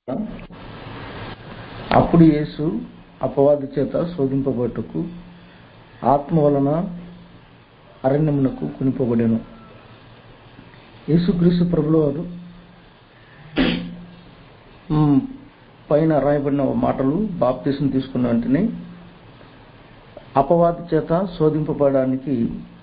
అప్పుడు యేసు అపవాది చేత శోధింపబడుటకు ఆత్మ వలన అరణ్యమునకు కొనిపోబడెను యేసుక్రీస్తు ప్రభులవారు మ్, పైన రాయబడిన మాటలు బాప్తీసం తీసుకున్న వెంటనే అపవాది చేత శోధింపబడడానికి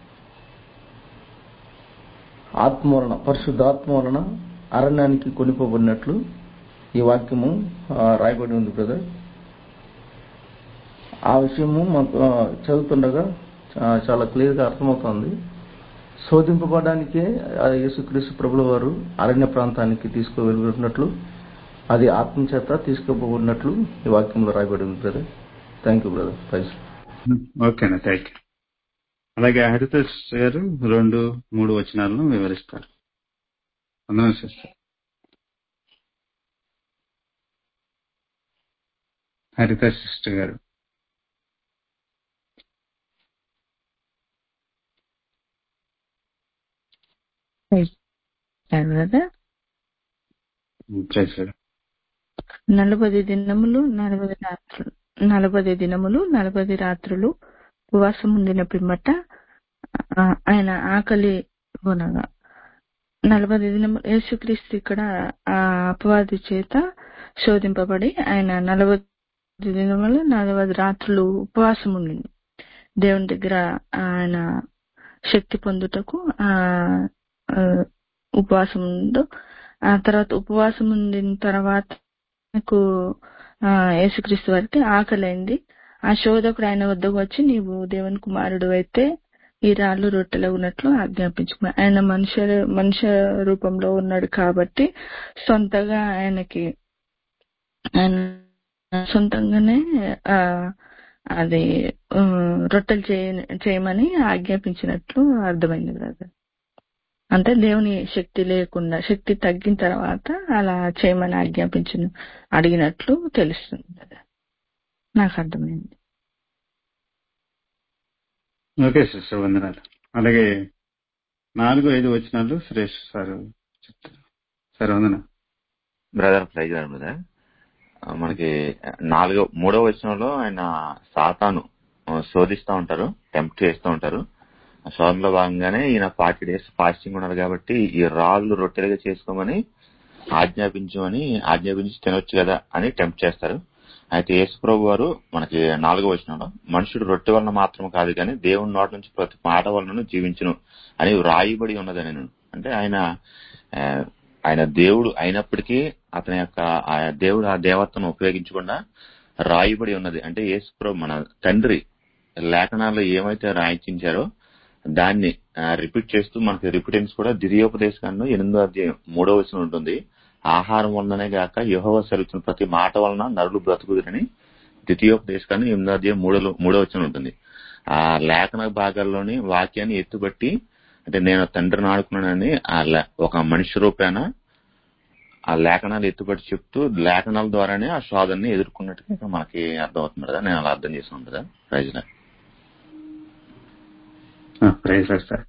ఆత్మ వలన పరిశుద్ధాత్మ వలన అరణ్యానికి కొనిపోబడినట్లు ఈ వాక్యము ఆ, రాయబడి ఉంది బ్రదర్ ఆ విషయము మాకు ఆ, చదువుతుండగా చా- చాలా క్లియర్గా అర్థమవుతోంది శోధింపబడడానికే ఆ యేసుక్రీస్తు ప్రభుల వారు అరణ్య ప్రాంతానికి తీసుకువెళ్ళినట్లు అది ఆత్మ చేత తీసుకుపోబడినట్లు ఈ వాక్యంలో రాయబడి ఉంది brother thank you brother Praise ఓకేనా థ్యాంక్ యూ అలాగే హరిత గారు రెండు మూడు వచనాలను వివరిస్తారు వందనం సిస్టర్ హరిత సిస్టర్ గారు బ్రదర్ ప్రైజ్ గారు నలభై దినములు నలభై రాత్రులు నలభై దినములు నలభై రాత్రులు ఉపవాసం ఉండిన పిమ్మట ఆ, ఆయన ఆకలి కొనగా నలభై దినములు యేసుక్రీస్తు ఇక్కడ ఆ అపవాది చేత శోధింపబడి ఆయన నలభై దినములు నలభై రాత్రులు ఉపవాసం ఉండింది దేవుని దగ్గర ఆయన శక్తి పొందుటకు ఆ ఆ, ఉపవాసం ఉండు ఆ తర్వాత ఉపవాసం ఉండిన తర్వాత నాకు ఆ, యేసుక్రీస్తు వారికి ఆకలైంది ఆ శోధకుడు ఆయన వద్దకు వచ్చి నీవు దేవుని కుమారుడు అయితే ఈ రాళ్ళు రొట్టెలు ఉన్నట్లు ఆజ్ఞాపించుకున్నా ఆయన మనుష్య మనుష్య రూపంలో ఉన్నాడు కాబట్టి సొంతగా ఆయనకి ఆయన సొంతంగానే ఆ అది ఆ, రొట్టెలు చేయ చేయమని ఆజ్ఞాపించినట్లు అర్థమైంది బ్రదర్ అంటే దేవుని శక్తి లేకుండా శక్తి తగ్గిన తర్వాత అలా చేయమని ఆజ్ఞాపించిన అడిగినట్లు తెలుస్తుంది బ్రదర్ నాకు అర్థమైంది ఓకే సిస్టర్ వందనాలు అలాగే నాలుగు ఐదు వచనాలు సురేష్ సార్ చెప్తారు sir Vandana brother Praise garu brother ఆ, మనకి నాలుగో మూడో వచనంలో ఆయన సాతాను ఆ, శోధిస్తూ ఉంటారు టెంప్ట్ చేస్తూ ఉంటారు ఆ శోధనలో భాగంగానే ఈయన ఫార్టీ డేస్ ఫాస్టింగ్ ఉన్నారు కాబట్టి ఈ రాళ్ళు రొట్టెలుగా చేసుకోమని ఆజ్ఞాపించమని ఆజ్ఞాపించి తినొచ్చు కదా అని టెంప్ట్ చేస్తారు అయితే యేసు ప్రభు వారు మనకి నాలుగో వచనంలో మనుషుడు రొట్టె వలన మాత్రం కాదు కానీ దేవుని నోటి నుంచి ప్రతి మాట వలన జీవించును అని రాయబడి ఉన్నదని నేను అంటే ఆయన ఆ, ఆయన దేవుడు అయినప్పటికీ అతని యొక్క ఆ దేవుడు ఆ దేవతను ఉపయోగించకుండా రాయబడి ఉన్నది అంటే యేసు ప్రభు మన తండ్రి లేఖనాల్లో ఏమైతే రాయించారో దాన్ని రిపీట్ చేస్తూ మనకి రిపీటెన్స్ కూడా ద్వితీయోపదేశకాండం ఎనిమిదో అధ్యాయం మూడో వచనం ఉంటుంది ఆహారం వలననే గాక యెహోవా సెలవుచిన ప్రతి మాట వలన నరులు బ్రతుకుదురని ద్వితీయోపదేశకాండం ఎనిమిదో అధ్యాయం మూడో మూడో వచనం ఉంటుంది ఆ లేఖన భాగాల్లోని వాక్యాన్ని ఎత్తుబట్టి అంటే నేను తండ్రిని ఆడుకున్నానని ఆ లే- ఒక మనిషి రూపేణ ఆ లేఖనాలు ఎత్తుబట్టి చెప్తూ లేఖనాల ద్వారానే ఆ శోధనని ఎదుర్కొన్నట్టుగా ఇక్కడ మనకి అర్థమవుతుంది కదా నేను అలా అర్థం చేసుకున్నాను కదా ప్రజల ప్రైజ్ లార్డ్ సార్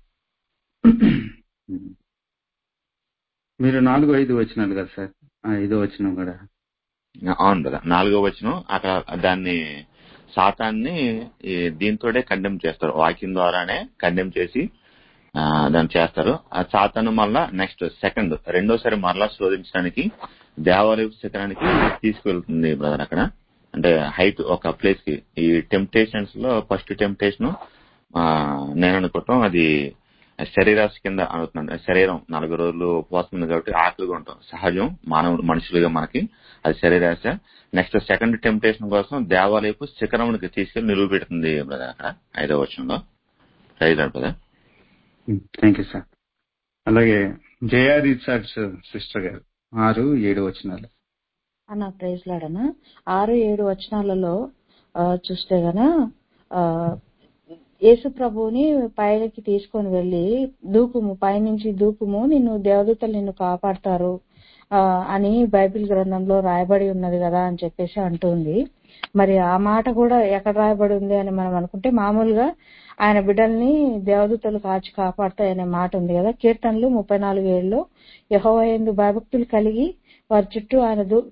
మీరు నాలుగు ఐదు వచనాలు కదా సార్ ఆ, ఐదో వచనం కూడా అవును కదా నాలుగో వచనం అక్కడ దాన్ని సాతాన్ని ఈ దీంతోనే కండెమ్ చేస్తారు వాక్యం ద్వారానే కండెమ్ చేసి ఆ, దాన్ని చేస్తారు ఆ సాతాను మళ్ళా నెక్స్ట్ సెకండ్ రెండోసారి మరలా శోధించడానికి దేవాలయ శిఖరానికి తీసుకువెళ్తుంది బ్రదర్ అక్కడ అంటే హైట్ ఒక ప్లేస్ కి ఈ టెంప్టేషన్స్ లో ఫస్ట్ టెంప్టేషన్ నేను అనుకుంటాం అది శరీరాశ కింద అవుతుంది శరీరం నలభై రోజులు ఉపవాసం ఉంది కాబట్టి ఆకలిగా ఉంటాం సహజం మానవుడు మనుషులుగా మనకి అది శరీరాశ నెక్స్ట్ సెకండ్ టెంప్టేషన్ కోసం దేవాలయపు శిఖరమునికి తీసుకెళ్లి నిలువబెడుతుంది బ్రదర్ అక్కడ ఐదో వచ్చంలో right brother thank you sir అలాగే జయా రీసార్జ్ సిస్టర్ గారు ఆరు ఏడు వచనాలు అన్న ప్రైజ్ లాడనా ఆరు ఏడు వచనాలలో ఆ, చూస్తే గన ఆ, యేసు ప్రభువుని పైకి తీసుకొని వెళ్ళి దూకుము పైనుంచి దూకుము నిన్ను దేవదూతలు నిన్ను కాపాడతారు ఆ, అని బైబిల్ గ్రంథంలో రాయబడి ఉన్నది కదా అని చెప్పేసి అంటుంది మరి ఆ మాట కూడా ఎక్కడ రాయబడి ఉంది అని మనం అనుకుంటే మామూలుగా ఆయన బిడ్డల్ని దేవదూతలు కాచి కాపాడతాయనే మాట ఉంది కదా కీర్తనలు ముప్పై నాలుగు ఏళ్ళలో యహోవయందు భయభక్తులు కలిగి వారి చుట్టూ ఆయన దూ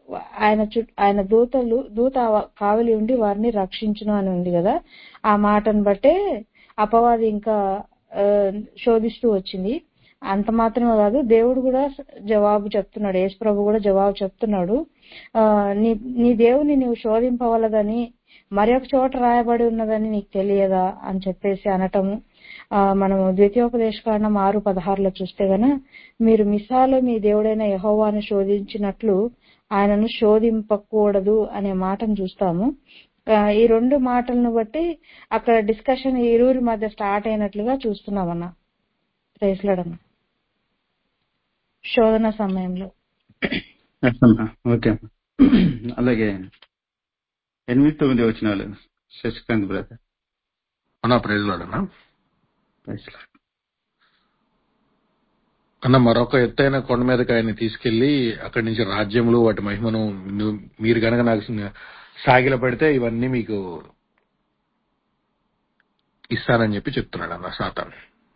ఆయన చుట్టూ ఆయన దూతలు దూత కావలి ఉండి వారిని రక్షించును అని ఉంది కదా ఆ మాటను బట్టే అపవాది ఇంకా ఆ, శోధిస్తూ వచ్చింది అంత మాత్రమే కాదు దేవుడు కూడా జవాబు చెప్తున్నాడు యేసు ప్రభు కూడా జవాబు చెప్తున్నాడు ఆ, నీ నీ దేవుని నీవు శోధింపవలదని మరొక చోట రాయబడి ఉన్నదని నీకు తెలియదా అని చెప్పేసి అనటము ఆ, మనము ద్వితీయోపదేశ కాండం ఆరు పదహారులో చూస్తే గన మీరు మిసాలో మీ దేవుడైన యహోవాను శోధించినట్లు ఆయనను శోధింపకూడదు అనే మాటను చూస్తాము ఆ, ఈ రెండు మాటలను బట్టి అక్కడ డిస్కషన్ ఇరువురి మధ్య స్టార్ట్ అయినట్లుగా చూస్తున్నామన్న రేస్లడన్న శోధన సమయంలో అట్లనా? ఓకే అమ్మా. అలాగే ఎనిమిది తొమ్మిది వచ్చినాలు శశికాంత్ బ్రదర్ అన్న ప్రైజ్లాడనా అన్న మరొక ఎత్తైన కొండ మీదకి ఆయన తీసుకెళ్లి అక్కడి నుంచి రాజ్యములు వాటి మహిమను ను- మీరు గనక నాకు సాగిల పెడితే ఇవన్నీ మీకు ఇస్తానని చెప్పి చెప్తున్నాడు అన్న సాతాన్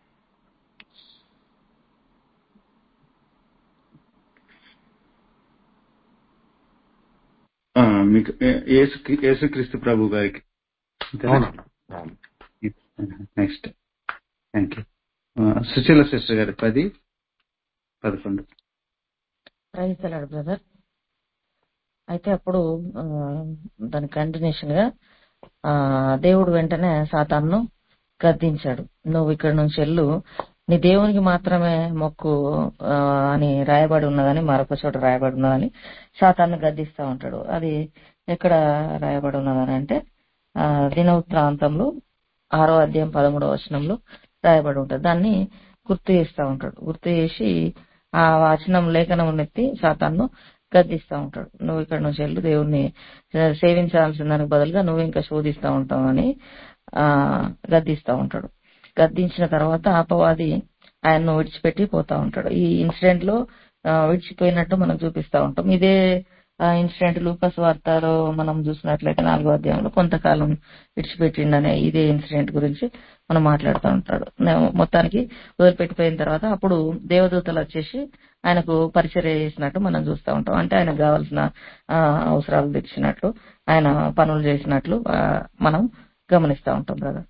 ఆ, మీకు ఏ- యేసు యేసుక్రీస్తు ప్రభు గారికి అంతేనా? అవునన్న అవును. Next thank you Sushila sister garu పది పదకొండు రైతులాడు బ్రదర్ అయితే అప్పుడు ఆ, దాని కంటిన్యూషన్ గా ఆ దేవుడు వెంటనే సాతాన్ను గద్దించాడు నువ్వు ఇక్కడ నుంచి వెళ్ళు నీ దేవునికి మాత్రమే మొక్కు ఆ, అని రాయబడి ఉన్నదని మరొక చోట రాయబడి ఉన్నదని సాతాన్ని గద్దిస్తా ఉంటాడు అది ఎక్కడ రాయబడి ఉన్నదని అంటే ఆ, దినవృత్తాంతంలో ఆరో అధ్యాయం పదమూడవ వచనంలో రాయబడి ఉంటుంది దాన్ని గుర్తు చేస్తా ఉంటాడు గుర్తు చేసి ఆ వచనం లేఖనం ఎత్తి సాతాన్ను గద్దిస్తా ఉంటాడు నువ్వు ఇక్కడ నుంచి వెళ్ళు దేవుణ్ణి సేవించాల్సిన దానికి బదులుగా నువ్వు ఇంకా శోధిస్తా ఉంటావు అని ఆ గద్దిస్తా ఉంటాడు గద్దించిన తర్వాత అపవాది ఆయన్ను విడిచిపెట్టి పోతా ఉంటాడు ఈ ఇన్సిడెంట్ లో ఆ, విడిచిపోయినట్టు మనం చూపిస్తా ఉంటాం ఇదే ఇన్సిడెంట్ లూకస్ వార్తలో మనం చూసినట్లయితే నాలుగో అధ్యాయంలో కొంతకాలం విడిచిపెట్టిండనే ఇదే ఇన్సిడెంట్ గురించి మనం మాట్లాడుతూ ఉంటాడు నే- మొత్తానికి వదిలిపెట్టిపోయిన తర్వాత అప్పుడు దేవదూతలు వచ్చేసి ఆయనకు పరిచర్య చేసినట్టు మనం చూస్తూ ఉంటాం అంటే ఆయనకు కావాల్సిన ఆ, అవసరాలు తెచ్చినట్లు ఆయన పనులు చేసినట్లు ఆ, మనం గమనిస్తూ ఉంటాం బ్రదర్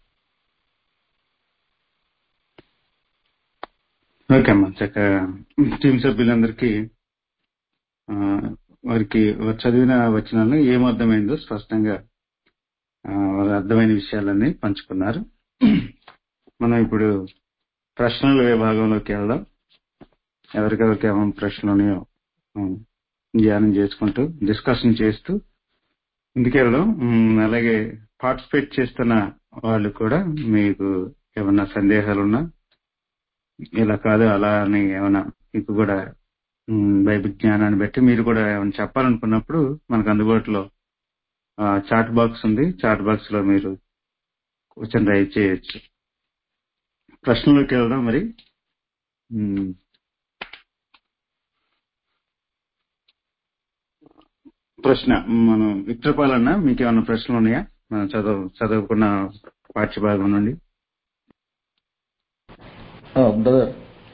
ఓకే అమ్మా చక్కగా టీం సభ్యులందరికీ ఆ, వారికి వారు చదివిన వచనాలను ఏం అర్థమైందో స్పష్టంగా ఆ, వారు అర్థమైన విషయాలన్నీ పంచుకున్నారు మనం ఇప్పుడు ప్రశ్నల విభాగంలోకి వెళ్దాం ఎవరికెవరికి ఏమైనా ప్రశ్నలు ఉన్నాయో ఉమ్, ధ్యానం చేసుకుంటూ డిస్కషన్ చేస్తూ ముందుకెళ్దాం ఉమ్, అలాగే పార్టిసిపేట్ చేస్తున్న వాళ్ళు కూడా మీకు ఏమన్నా సందేహాలు ఉన్నా ఇలా కాదు అలా అని ఏమైనా మీకు కూడా ఉమ్, బైబిల్ జ్ఞానాన్ని బట్టి మీరు కూడా ఏమైనా చెప్పాలనుకున్నప్పుడు మనకు అందుబాటులో చాట్ బాక్స్ ఉంది చాట్ బాక్స్ లో మీరు క్వశ్చన్ రైజ్ చేయొచ్చు ప్రశ్నలోకి వెళ్దాం మరి ఉమ్, ప్రశ్న మనం విక్రపాలన్న మీకు ఏమైనా ప్రశ్నలు ఉన్నాయా మనం చదువు చదువుకున్న పాఠ్యభాగం నుండి బ్రదర్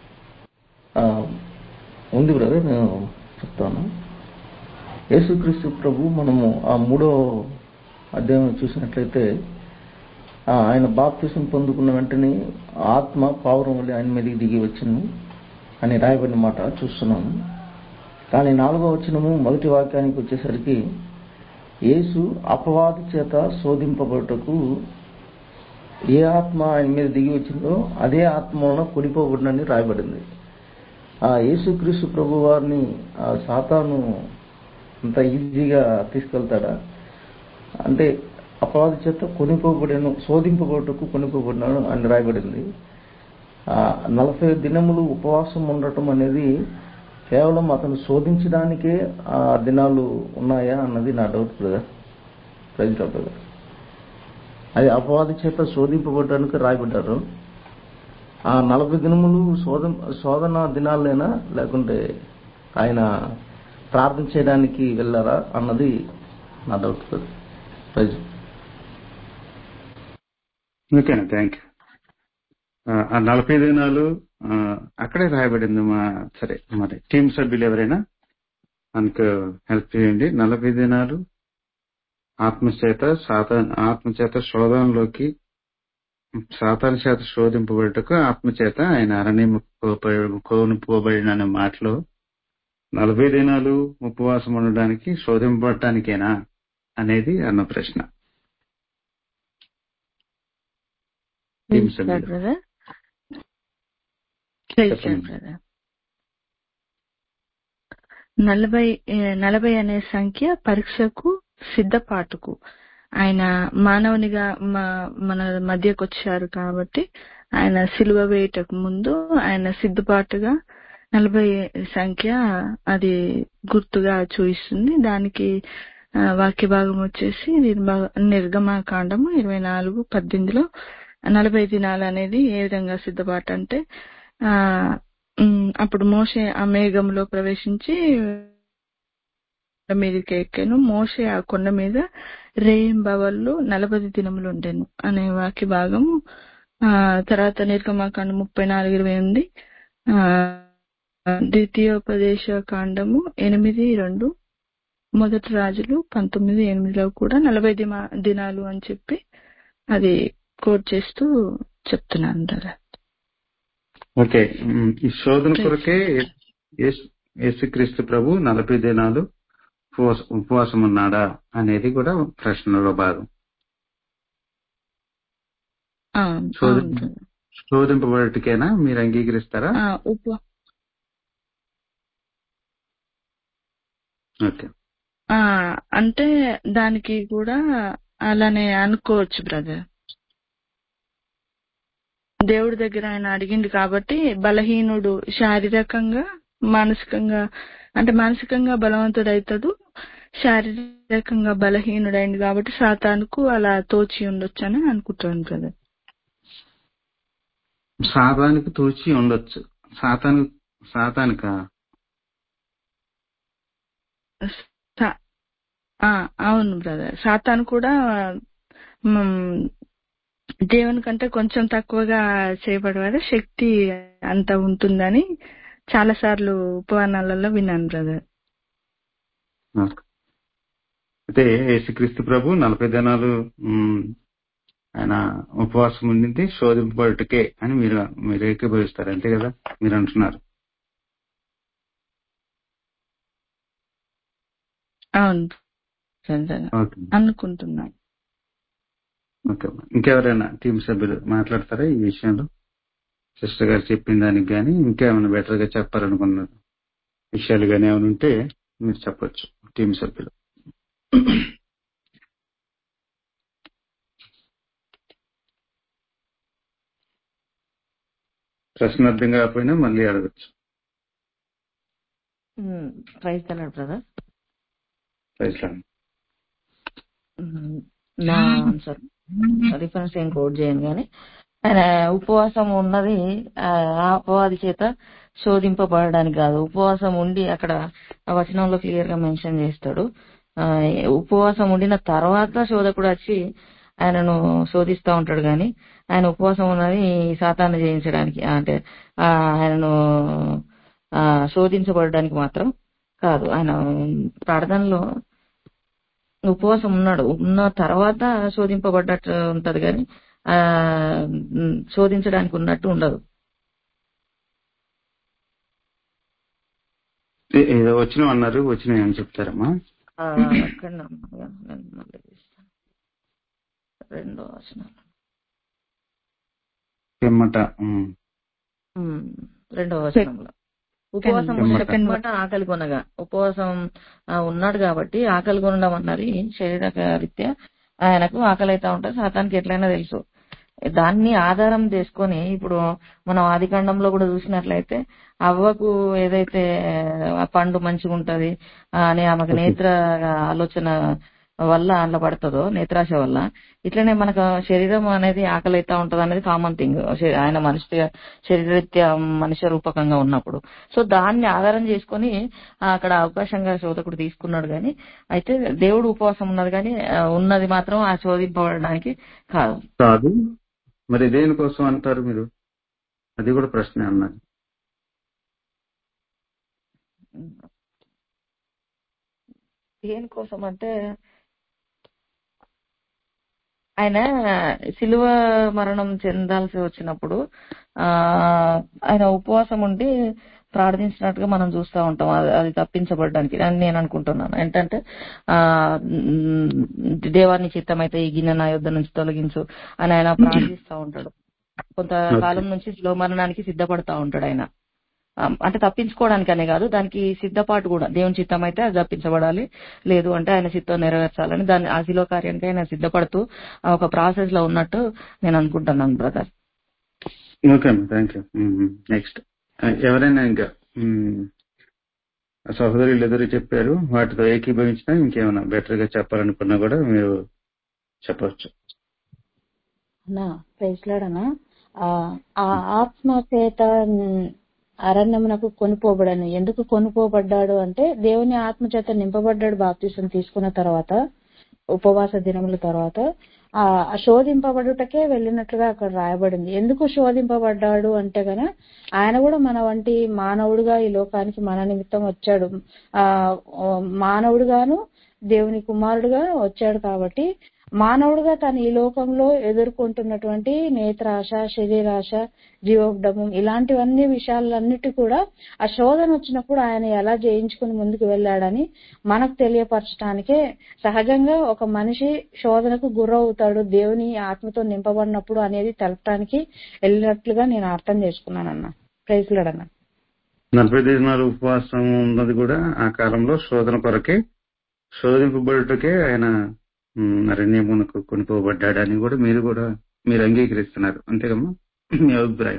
ఉంది బ్రదర్ నేను చెప్తాను యేసుక్రీస్తు ప్రభు మనము ఆ మూడో అధ్యాయం చూసినట్లయితే ఆ, ఆయన బాప్తిసం పొందుకున్న వెంటనే ఆత్మ పావురం వల్ల ఆయన మీదకి దిగి వచ్చింది అని రాయబడిన మాట చూస్తున్నాము కానీ నాలుగో వచనము మొదటి వాక్యానికి వచ్చేసరికి యేసు అపవాది చేత శోధింపబడుటకు ఏ ఆత్మ ఆయన మీద దిగి వచ్చిందో అదే ఆత్మ వలన కొనిపోబడినని రాయబడింది ఆ యేసుక్రీస్తు ప్రభు వారిని ఆ సాతాను అంత ఈజీగా తీసుకెళ్తాడా అంటే అపవాది చేత కొనిపోబడిను శోధింపబడుటకు కొనిపోబడినాడు అని రాయబడింది ఆ నలభై దినములు ఉపవాసం ఉండటం అనేది కేవలం అతను శోధించడానికే ఆ దినాలు ఉన్నాయా అన్నది నా డౌట్ బ్రదర్ ప్రైజ్ బ్రదర్ అది అపవాది చేత శోధింపబడడానికి రాయబడ్డారు ఆ నలభై దినములు శోధ శోధన దినాలేనా లేకుంటే ఆయన ప్రార్థన చేయడానికి వెళ్ళారా అన్నది నా డౌట్ బ్రదర్ ప్రైజ్ ఓకేనా థ్యాంక్ యూ ఆ నలభై దినాలు ఆ, అక్కడే రాయబడింది మా సరే మరి టీం సభ్యులు ఎవరైనా మనకు హెల్ప్ చేయండి నలభై దినాలు ఆత్మచేత సాతాన్ ఆత్మచేత శోధనలోకి సాతాన్ చేత శోధింపబడుటకు ఆత్మచేత ఆయన అరణ్యం కోనుకోబడిన అనే మాటలో నలభై దినాలు ఉపవాసం ఉండడానికి శోధింపబడటానికేనా అనేది అన్న ప్రశ్న టీమ్ సభ్యులు బ్రదర్ ప్రైజ్ చెప్పండి. బ్రదర్ నలభై ఏ, నలభై అనే సంఖ్య పరీక్షకు సిద్ధపాటుకు ఆయన మానవునిగా మా- మన మధ్యకు వచ్చారు కాబట్టి ఆయన సిలువ వేయటకు ముందు ఆయన సిద్ధపాటుగా నలభై సంఖ్య అది గుర్తుగా చూపిస్తుంది దానికి ఆ, వాక్య భాగం వచ్చేసి నిర్మ- నిర్గమాకాండము ఇరవై నాలుగు పద్దెనిమిదిలో నలభై దినాలు అనేది ఏ విధంగా సిద్ధపాటు అంటే ఆ ఉమ్, అప్పుడు మోషే ఆ మేఘంలో ప్రవేశించి కొండ మీదకి ఎక్కాను మోషే ఆ కొండ మీద రేయింబవళ్ళు నలభై దినములు ఉండెను అనే వాక్య భాగము ఆ తర్వాత నిర్గమాకాండ ముప్పై నాలుగు ఇరవై ఎనిమిది ఆ ద్వితీయోపదేశ కాండము ఎనిమిది రెండు మొదటి రాజులు పంతొమ్మిది ఎనిమిదిలో కూడా నలభై దిమా- దినాలు అని చెప్పి అది కోట్ చేస్తూ చెప్తున్నాను కదా ఓకే ఉమ్, ఈ శోధన కొరకే యేసు- యేసుక్రీస్తు ప్రభు నలభై దినాలు ఉపవాస- ఉపవాసం ఉన్నాడా అనేది కూడా ప్రశ్నలో భాగం అవును శోధన అవును brother. శోధింపబడటికేనా మీరు అంగీకరిస్తారా ఆ, ఉప ఓకే ఆ, అంటే దానికి కూడా అలానే అనుకోవచ్చు బ్రదర్ దేవుడి దగ్గర ఆయన అడిగిండు కాబట్టి బలహీనుడు శారీరకంగా మానసికంగా అంటే మానసికంగా బలవంతుడు అవుతాడు శారీరకంగా బలహీనుడైంది కాబట్టి సాతానుకు అలా తోచి ఉండొచ్చు అని అనుకుంటాను బ్రదర్ సాతానికి తోచి ఉండొచ్చు సాతాను సాతానిక సా- ఆ, అవును బ్రదర్ సాతాను కూడా మ్, దేవుని కంటే కొంచెం తక్కువగా చేయబడవాడు శక్తి అంత ఉంటుందని చాలా సార్లు ఉపవనాలలో విన్నాను బ్రదర్ ఓకే. అయితే యేసుక్రీస్తు ప్రభు నలభై దినాలు ఉమ్, ఆయన ఉపవాసం ఉండింది శోధింపబడుటకే అని మీరు మీరు ఏకీభవిస్తారు అంతే కదా మీరు అంటున్నారు అవును బ్రదర్ ఓకే అనుకుంటున్నాను ఓకే అమ్మా. ఇంకెవరైనా టీం సభ్యులు మాట్లాడతారా ఈ విషయంలో సిస్టర్ గారు చెప్పిన దానికి కానీ ఇంకేమైనా బెటర్ గా చెప్పాలనుకున్న విషయాలు కానీ ఏమైనా ఉంటే మీరు చెప్పొచ్చు టీం సభ్యులు ప్రశ్న అర్థం కాకపోయినా మళ్ళీ అడగచ్చు ప్రైజ్ తెలాడు బ్రదర్ ప్రశ్న నా ఆన్సర్ రిఫరెన్స్ ఏం కోట్ చేయను కానీ ఆయన ఉపవాసం ఉన్నది ఆ ఆ అపవాది చేత శోధింపబడడానికి కాదు ఉపవాసం ఉండి అక్కడ ఆ వచనంలో క్లియర్ గా మెన్షన్ చేస్తాడు ఆ, ఉపవాసం ఉండిన తర్వాత శోధకుడు వచ్చి ఆయనను శోధిస్తా ఉంటాడు కానీ ఆయన ఉపవాసం ఉన్నది సాతాన్ని జయించడానికి అంటే ఆ, ఆయనను ఆ, శోధించబడడానికి మాత్రం కాదు ఆయన ప్రార్థనలో ఉపవాసం ఉన్నాడు ఉన్న తర్వాత శోధింపబడ్డట్టు ఉంటది కానీ ఆ ఉమ్, శోధించడానికి ఉన్నట్టు ఉండదు ఏ- ఏదో వచ్చిన అన్నారు వచ్చినాయి అని చెప్తారమ్మా ఆ, అక్కడ నమ్మగా నేను మళ్ళీ తీస్తాను. రెండో వచనం పిమ్మట ఉమ్, ఉమ్, రెండో వచనంలో ఉపవాసం Second- ఉండే Second పిమ్మట ఆకలి కొనగా ఉపవాసం ఆ, ఉన్నాడు కాబట్టి ఆకలి కొనడం అన్నది శరీరక రీత్యా ఆయనకు ఆకలి అవుతా ఉంటుంది సాతానికి ఎట్లయినా తెలుసు దాన్ని ఆధారం చేసుకొని ఇప్పుడు మనం ఆదికాండంలో కూడా చూసినట్లయితే అవ్వకు ఏదైతే ఆ పండు మంచిగా ఉంటది ఆ, అని ఆమెకు నేత్ర ఆలోచన వల్ల అందులో పడుతుందో నేత్రాశ వల్ల ఇట్లనే మనకు శరీరం అనేది ఆకలి అవుతా ఉంటది అనేది కామన్ థింగ్ ఆయన మనిషి శరీరరీత్యా మనిషి రూపకంగా ఉన్నప్పుడు సో దాన్ని ఆధారం చేసుకొని ఆ, అక్కడ అవకాశంగా శోధకుడు తీసుకున్నాడు కానీ అయితే దేవుడు ఉపవాసం ఉన్నది కానీ ఆ, ఉన్నది మాత్రం ఆ శోధింపబడడానికి కాదు కాదు మరి దేనికోసం అంటారు మీరు అది కూడా ప్రశ్న అన్నారు దేనికోసం అంటే ఆయన శిలువ మరణం చెందాల్సి వచ్చినప్పుడు ఆ ఆయన ఉపవాసం ఉండి ప్రార్థించినట్టుగా మనం చూస్తూ ఉంటాం అది అది తప్పించబడడానికి అని నేను అనుకుంటున్నాను ఏంటంటే ఆ ఉమ్, దేవాన్ని చిత్తమైతే ఈ గిన్నె నా యుద్ధ నుంచి తొలగించు అని ఆయన ప్రార్థిస్తూ ఉంటాడు కొంతకాలం నుంచి శిలువ మరణానికి సిద్ధపడతా ఉంటాడు ఆయన ఆ, అంటే తప్పించుకోవడానికి అనే కాదు దానికి సిద్ధపాటు కూడా దేవుని చిత్తం అయితే అది తప్పించబడాలి లేదు అంటే ఆయన చిత్తం నెరవేర్చాలని దాన్ని ఆ శిలో కార్యానికి ఆయన సిద్ధపడుతూ ఆ ఒక ప్రాసెస్ లో ఉన్నట్టు నేను అనుకుంటున్నాను బ్రదర్ ఓకే అమ్మా థ్యాంక్ యూ నెక్స్ట్ ఎవరైనా ఇంకా మ్మ్. సహోదరులు ఎదురు చెప్పారు వాటితో ఏకీభవించినా ఇంకేమైనా బెటర్ గా చెప్పాలనుకున్నా కూడా మీరు చెప్పవచ్చు అన్నా ప్రైజ్లాడనా ఆ ఆత్మ చేత ఉమ్, అరణ్యమునకు కొనుపోబడను ఎందుకు కొనుపోబడ్డాడు అంటే దేవుని ఆత్మ చేత నింపబడ్డాడు బాప్తీసం తీసుకున్న తర్వాత ఉపవాస దినముల తర్వాత ఆ ఆ శోధింపబడుటకే వెళ్ళినట్లుగా అక్కడ రాయబడింది ఎందుకు శోధింపబడ్డాడు అంటే గన ఆయన కూడా మన వంటి మానవుడుగా ఈ లోకానికి మన నిమిత్తం వచ్చాడు ఆ ఓ మానవుడుగాను దేవుని కుమారుడుగా వచ్చాడు కాబట్టి మానవుడుగా తను ఈ లోకంలో ఎదుర్కొంటున్నటువంటి నేత్రాశ శరీరాశ జీవోగ్డమం ఇలాంటివన్నీ విషయాలన్నిటి కూడా ఆ శోధన వచ్చినప్పుడు ఆయన ఎలా జయించుకుని ముందుకు వెళ్ళాడని మనకు తెలియపరచడానికే సహజంగా ఒక మనిషి శోధనకు గురవుతాడు దేవుని ఆత్మతో నింపబడినప్పుడు అనేది తెలపడానికి వెళ్ళినట్లుగా నేను అర్థం చేసుకున్నానన్న ప్రైజ్లాడన్న నలభై దినాలు ఉపవాసం ఉన్నది కూడా ఆ కాలంలో శోధన కొరకే శోధింపబడుటకే ఆయన మ్, అరణ్యమునకు కొనుకోబడ్డాడని కూడా మీరు కూడా మీరు అంగీకరిస్తున్నారు అంతేకమ్మా మీ అభిప్రాయం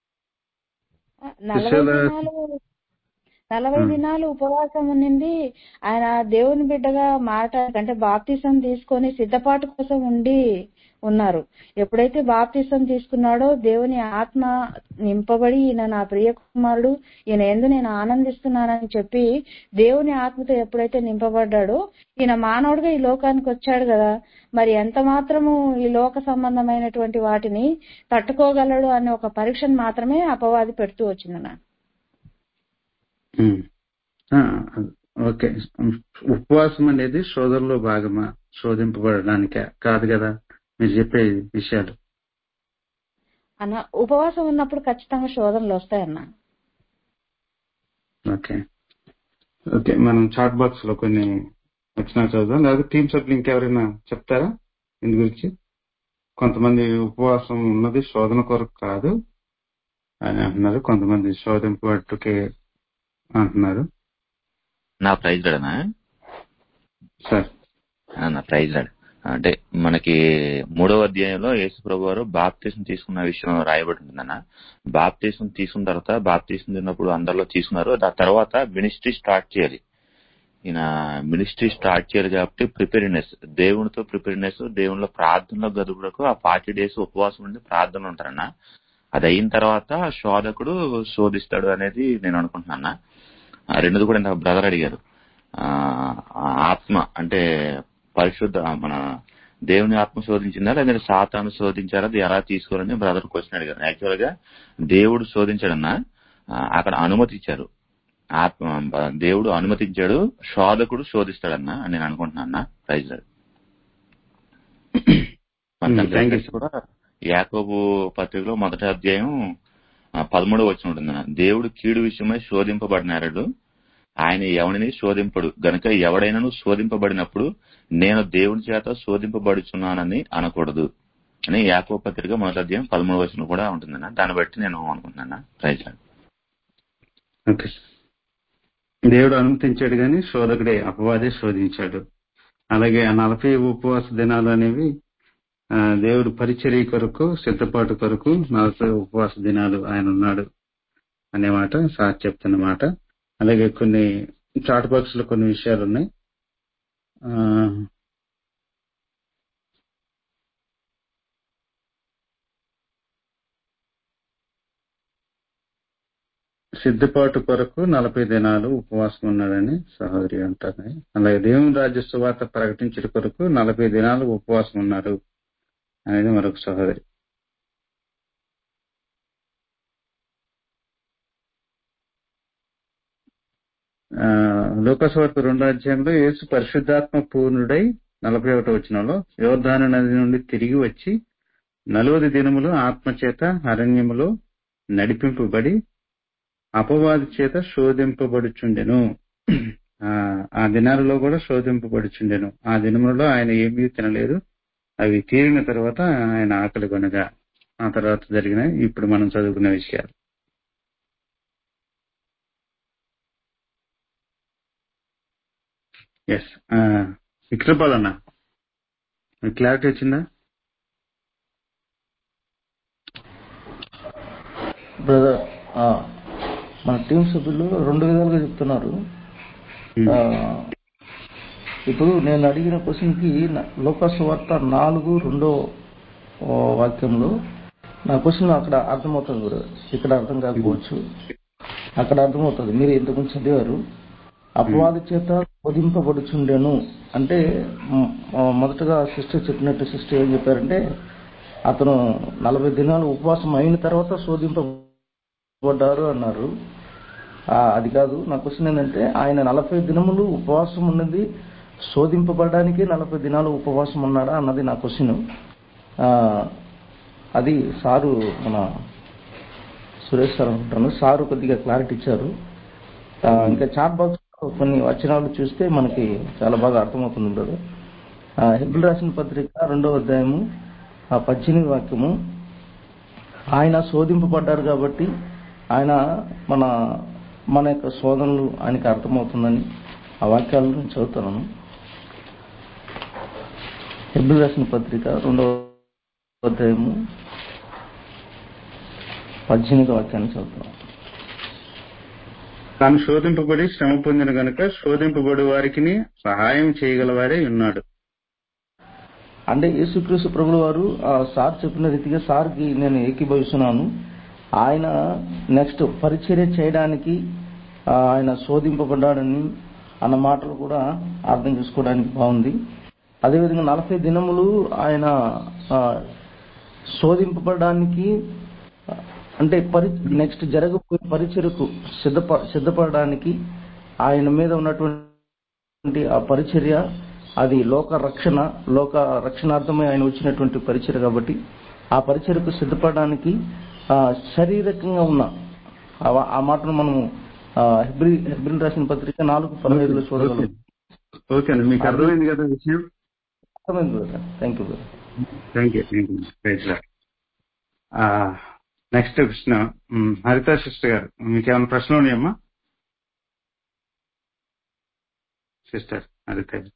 నలభై శిష్యుల దినాలు నలభై మ్, దినాలు ఉపవాసం ఉండింది ఆయన దేవుని బిడ్డగా మాట అంటే బాప్తిసం తీసుకొని సిద్ధపాటు కోసం ఉండి ఉన్నారు ఎప్పుడైతే బాప్తిసం తీసుకున్నాడో దేవుని ఆత్మ నింపబడి ఈయన నా ప్రియ కుమారుడు ఈయన ఎందు నేను ఆనందిస్తున్నానని చెప్పి దేవుని ఆత్మతో ఎప్పుడైతే నింపబడ్డాడో ఈయన మానవుడిగా ఈ లోకానికి వచ్చాడు కదా మరి ఎంత మాత్రము ఈ లోక సంబంధమైనటువంటి వాటిని తట్టుకోగలడు అనే ఒక పరీక్షను మాత్రమే అపవాది పెడుతూ వచ్చిందన్న మ్. ఆ, ఓకే ఉపవాసం అనేది శోధనలో భాగమా శోధింపబడడానికే కాదు కదా మీరు చెప్పే విషయాలు అన్న ఉపవాసం ఉన్నప్పుడు ఖచ్చితంగా శోధనలు వస్తాయన్న ఓకే ఓకే మనం చాట్ బాక్స్ లో కొన్ని వచ్చినా చదువుదాం లేదా టీమ్ సభ్యులు ఇంకెవరైనా చెప్తారా దీని గురించి కొంతమంది ఉపవాసం ఉన్నది శోధన కొరకు కాదు అని అంటున్నారు కొంతమంది శోధింపబట్టుకే అంటున్నారు నా ప్రైజ్ రాడనా సార్ ఆ, నా ప్రైజ్ రాడు అంటే మనకి మూడవ అధ్యాయంలో యేసు ప్రభు వారు బాప్తీసం తీసుకున్న విషయం రాయబడి ఉంటుందన్న బాప్తీసం తీసుకున్న తర్వాత బాప్తీసం తిన్నప్పుడు అందరిలో తీసుకున్నారు ఆ తర్వాత మినిస్ట్రీ స్టార్ట్ చేయాలి ఈయన మినిస్ట్రీ స్టార్ట్ చేయాలి కాబట్టి ప్రిపేర్నెస్ దేవునితో ప్రిపేర్నెస్ దేవునిలో ప్రార్థనలో గదుపులకు ఆ ఫార్టీ డేస్ ఉపవాసం ఉండి ప్రార్థనలు ఉంటారన్న అది అయిన తర్వాత శోధకుడు శోధిస్తాడు అనేది నేను అనుకుంటున్నా ఆ, రెండోది కూడా ఇందాక బ్రదర్ అడిగారు ఆ ఆ ఆత్మ అంటే పరిశుద్ధ మన దేవుని ఆత్మ శోధించిందా లేదా సాతాను శోధించారా అది ఎలా తీసుకోవాలని బ్రదర్ క్వశ్చన్ అడిగారు యాక్చువల్ గా దేవుడు శోధించాడన్నా ఆ, అక్కడ అనుమతి ఇచ్చారు ఆత్మ దేవుడు అనుమతించాడు శోధకుడు శోధిస్తాడన్నా అని నేను అనుకుంటున్నా ప్రైజ్ మన థ్యాంక్ తండ్రి యూ కలిసి కూడా యాకోబు పత్రికలో మొదటి అధ్యాయం ఆ, పదమూడవ వచ్చిన ఉంటుందన్న దేవుడు కీడు విషయమై శోధింపబడినాడు ఆయన ఎవరిని శోధింపడు గనుక ఎవడైనాను శోధింపబడినప్పుడు నేను దేవుని చేత శోధింపబడుచున్నానని అనకూడదు అని యాకో పత్రిక మొదటి అధ్యాయం పదమూడు వచ్చిన కూడా ఉంటుందన్న దాన్ని బట్టి నేను అనుకుంటున్నా ప్రైజ్ ఓకే దేవుడు అనుమతించాడు కానీ శోధకుడే అపవాదే శోధించాడు అలాగే ఆ నలభై ఉపవాస దినాలు అనేవి ఆ, దేవుడు పరిచర్య కొరకు సిద్ధపాటు కొరకు నలభై ఉపవాస దినాలు ఆయన ఉన్నాడు అనే మాట సార్ చెప్తున్న మాట అలాగే కొన్ని చాట్ బాక్స్ లో కొన్ని విషయాలు ఉన్నాయి ఆ, సిద్ధపాటు కొరకు నలభై దినాలు ఉపవాసం ఉన్నాడని సహోదరి అంటారు అలాగే దేవుని రాజ్య సువార్త ప్రకటించడం కొరకు నలభై దినాలు ఉపవాసం ఉన్నారు అనేది మరొక సహోదరి ఆ, లోకస్వార్త రెండో అధ్యాయంలో యేసు పరిశుద్ధాత్మ పూర్ణుడై నలభై ఒకటో వచనంలో యోర్ధాను నది నుండి తిరిగి వచ్చి నలువది దినములు ఆత్మచేత అరణ్యములో నడిపింపబడి అపవాది చేత శోధింపబడుచుండెను ఆ, ఆ దినాలలో కూడా శోధింపబడుచుండెను ఆ దినములలో ఆయన ఏమీ తినలేదు అవి తీరిన తర్వాత ఆయన ఆకలి కొనగా ఆ తర్వాత జరిగిన ఇప్పుడు మనం చదువుకున్న విషయాలు ఎస్ విక్రపాల్ అన్న క్లారిటీ వచ్చిందా బ్రదర్ ఆ, మన టీం సభ్యులు రెండు విధాలుగా చెప్తున్నారు ఆ, ఇప్పుడు నేను అడిగిన క్వశ్చన్ కి లోకాసు వార్త నాలుగు రెండో ఆ, వాక్యంలో నా క్వశ్చన్ అక్కడ అర్థమవుతుంది బ్రదర్ ఇక్కడ అర్థం కాకపోవచ్చు అక్కడ అర్థమవుతుంది మీరు ఇంతకుముందు చదివారు అపవాది చేత బోధింపబడుచుండెను అంటే మ్, ఆ, మొదటగా సిస్టర్ చెప్పినట్టు సిస్టర్ ఏం చెప్పారంటే అతను నలభై దినాలు ఉపవాసం అయిన తర్వాత శోధింపబడ్డారు అన్నారు ఆ, అది కాదు నా క్వశ్చన్ ఏంటంటే ఆయన నలభై దినములు ఉపవాసం ఉన్నది శోధింపబడడానికి నలభై దినాలు ఉపవాసం ఉన్నాడా అన్నది నా క్వశ్చన్ అది సారు మన సురేష్ సార్ అనుకుంటాను సారు కొద్దిగా క్లారిటీ ఇచ్చారు ఆ, ఇంకా చాట్ బాక్స్ కొన్ని వచనాలు చూస్తే మనకి చాలా బాగా అర్థమవుతుంది బ్రదర్ హెబ్బుల్ రాసిన పత్రిక రెండవ అధ్యాయము ఆ పద్దెనిమిది వాక్యము ఆయన శోధింపబడ్డారు కాబట్టి ఆయన మన మన యొక్క శోధనలు ఆయనకి అర్థమవుతుందని ఆ వాక్యాలను నేను చదువుతున్నాను హెబ్బుల్ రాసిన పత్రిక రెండవ అధ్యాయము పద్దెనిమిది వాక్యాన్ని చదువుతున్నాను తాను శోధింపబడి శ్రమ పొందిన గనుక శోధింపబడు వారికి సహాయం చేయగలవారే ఉన్నాడు అంటే యేసుక్రీస్తు ప్రభుల వారు ఆ సార్ చెప్పిన రీతిగా సార్కి నేను ఏకీభవిస్తున్నాను ఆయన నెక్స్ట్ పరిచర్య చేయడానికి ఆ, ఆయన శోధింపబడ్డాడని అన్న మాటలు కూడా అర్థం చేసుకోవడానికి బాగుంది అదేవిధంగా నలభై దినములు ఆయన ఆ, శోధింపబడడానికి ఆ, అంటే పరి నెక్స్ట్ జరగబోయే పరిచర్యకు సిద్ధప సిద్ధపడడానికి ఆయన మీద ఉన్నటువంటి ఆ పరిచర్య అది లోక రక్షణ లోక రక్షణార్థమై ఆయన వచ్చినటువంటి పరిచర్య కాబట్టి ఆ పరిచర్యకు సిద్ధపడడానికి ఆ, శారీరకంగా ఉన్న ఆ వా- ఆ మాటను మనము హెబ్రి హెబ్రిల్ రాసిన పత్రిక నాలుగు పదహైదులో చూడగలం ఓకే అండి మీకు అర్థమైంది కదా విషయం అర్థమైంది brother thank you brother thank you thank you Praise next ప్రశ్న మ్, హరిత సిస్టర్ గారు మీకు ఏమైనా ప్రశ్నలు ఉన్నాయమ్మా సిస్టర్ హరిత గారు.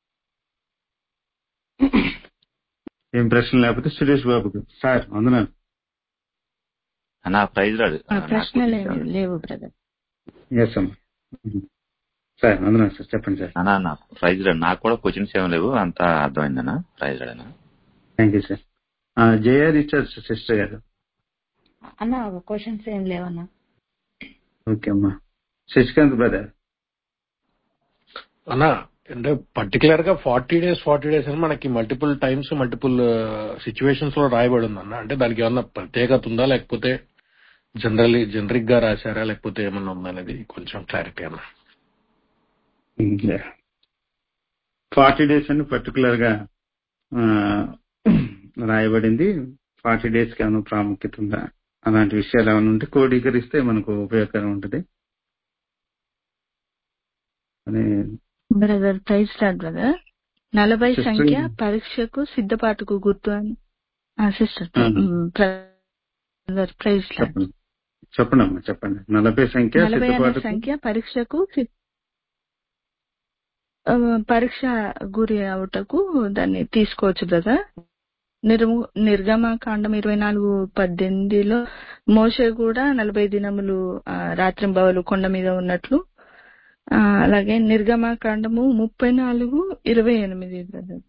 ఏం ప్రశ్న లేకపోతే సురేష్ బాబుకు సార్ వందనాలు నా ప్రైజ్ రాడు ఆ ప్రశ్నలు ఏమి లేవు బ్రదర్ ఎస్ అమ్మా మ్. సార్ వందనాలు సార్ చెప్పండి సార్ అన్నా నా ప్రైజ్ రాడు నాకు కూడా క్వశ్చన్స్ ఏం లేవు అంతా అర్థమైందన్నా ప్రైజ్ రాడనా thank you sir Jaya Richards sister గారు అన్న క్వశ్చన్స్ ఏం లేవన్నా ఓకే అమ్మా శశికాంత్ బ్రదర్ అన్న అంటే పర్టికులర్ గా ఫార్టీ డేస్ ఫార్టీ డేస్ అని మనకి మల్టిపుల్ టైమ్స్ మల్టిపుల్ సిచ్యువేషన్స్ లో రాయబడి ఉంది అన్న అంటే దానికి ఏమన్నా ప్రత్యేకత ఉందా లేకపోతే జనరల్లీ జనరిక్ గా రాశారా లేకపోతే ఏమన్నా ఉందా అనేది కొంచెం క్లారిటీ అన్న ఫార్టీ డేస్ అని పర్టికులర్ గా ఆ, రాయబడింది ఫార్టీ డేస్ కి ఏమైనా ప్రాముఖ్యత ఉందా అలాంటి విషయాలు ఏమైనా ఉంటే కోడీకరిస్తే మనకు ఉపయోగకరం ఉంటుంది అని బ్రదర్ ప్రైజ్ స్టార్ట్ బ్రదర్ నలభై Sister. సంఖ్య పరీక్షకు సిద్ధపాటుకు గుర్తు అని sister Mhm. Brother Praise start చెప్పండి చెప్పండి అమ్మా చెప్పండి నలభై సంఖ్య నలభై అనే సిద్ధపాటు సంఖ్య పరీక్షకు సి- ఆ, పరీక్ష గురి అవుటకు దాన్ని తీసుకోవచ్చు కదా నిర్ము నిర్గమకాండం ఇరవై నాలుగు పద్దెనిమిదిలో మోషే కూడా నలభై దినములు రాత్రింబవలు కొండ మీద ఉన్నట్లు ఆ, అలాగే నిర్గమకాండము ముప్పై నాలుగు ఇరవై ఎనిమిది బ్రదర్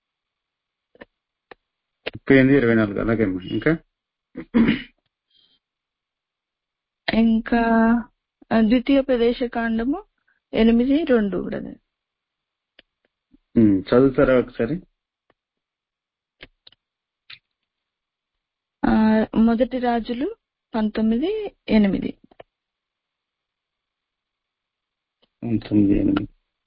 ముప్పై ఎనిమిది ఇరవై నాలుగు అలాగే అమ్మా ఇంకా ఇంకా ఆ, ద్వితీయ ప్రదేశ కాండము ఎనిమిది రెండు బ్రదర్ ఉమ్, చదువుతారా ఒకసారి ఆ, మొదటి రాజులు పంతొమ్మిది ఎనిమిది పంతొమ్మిది ఎనిమిది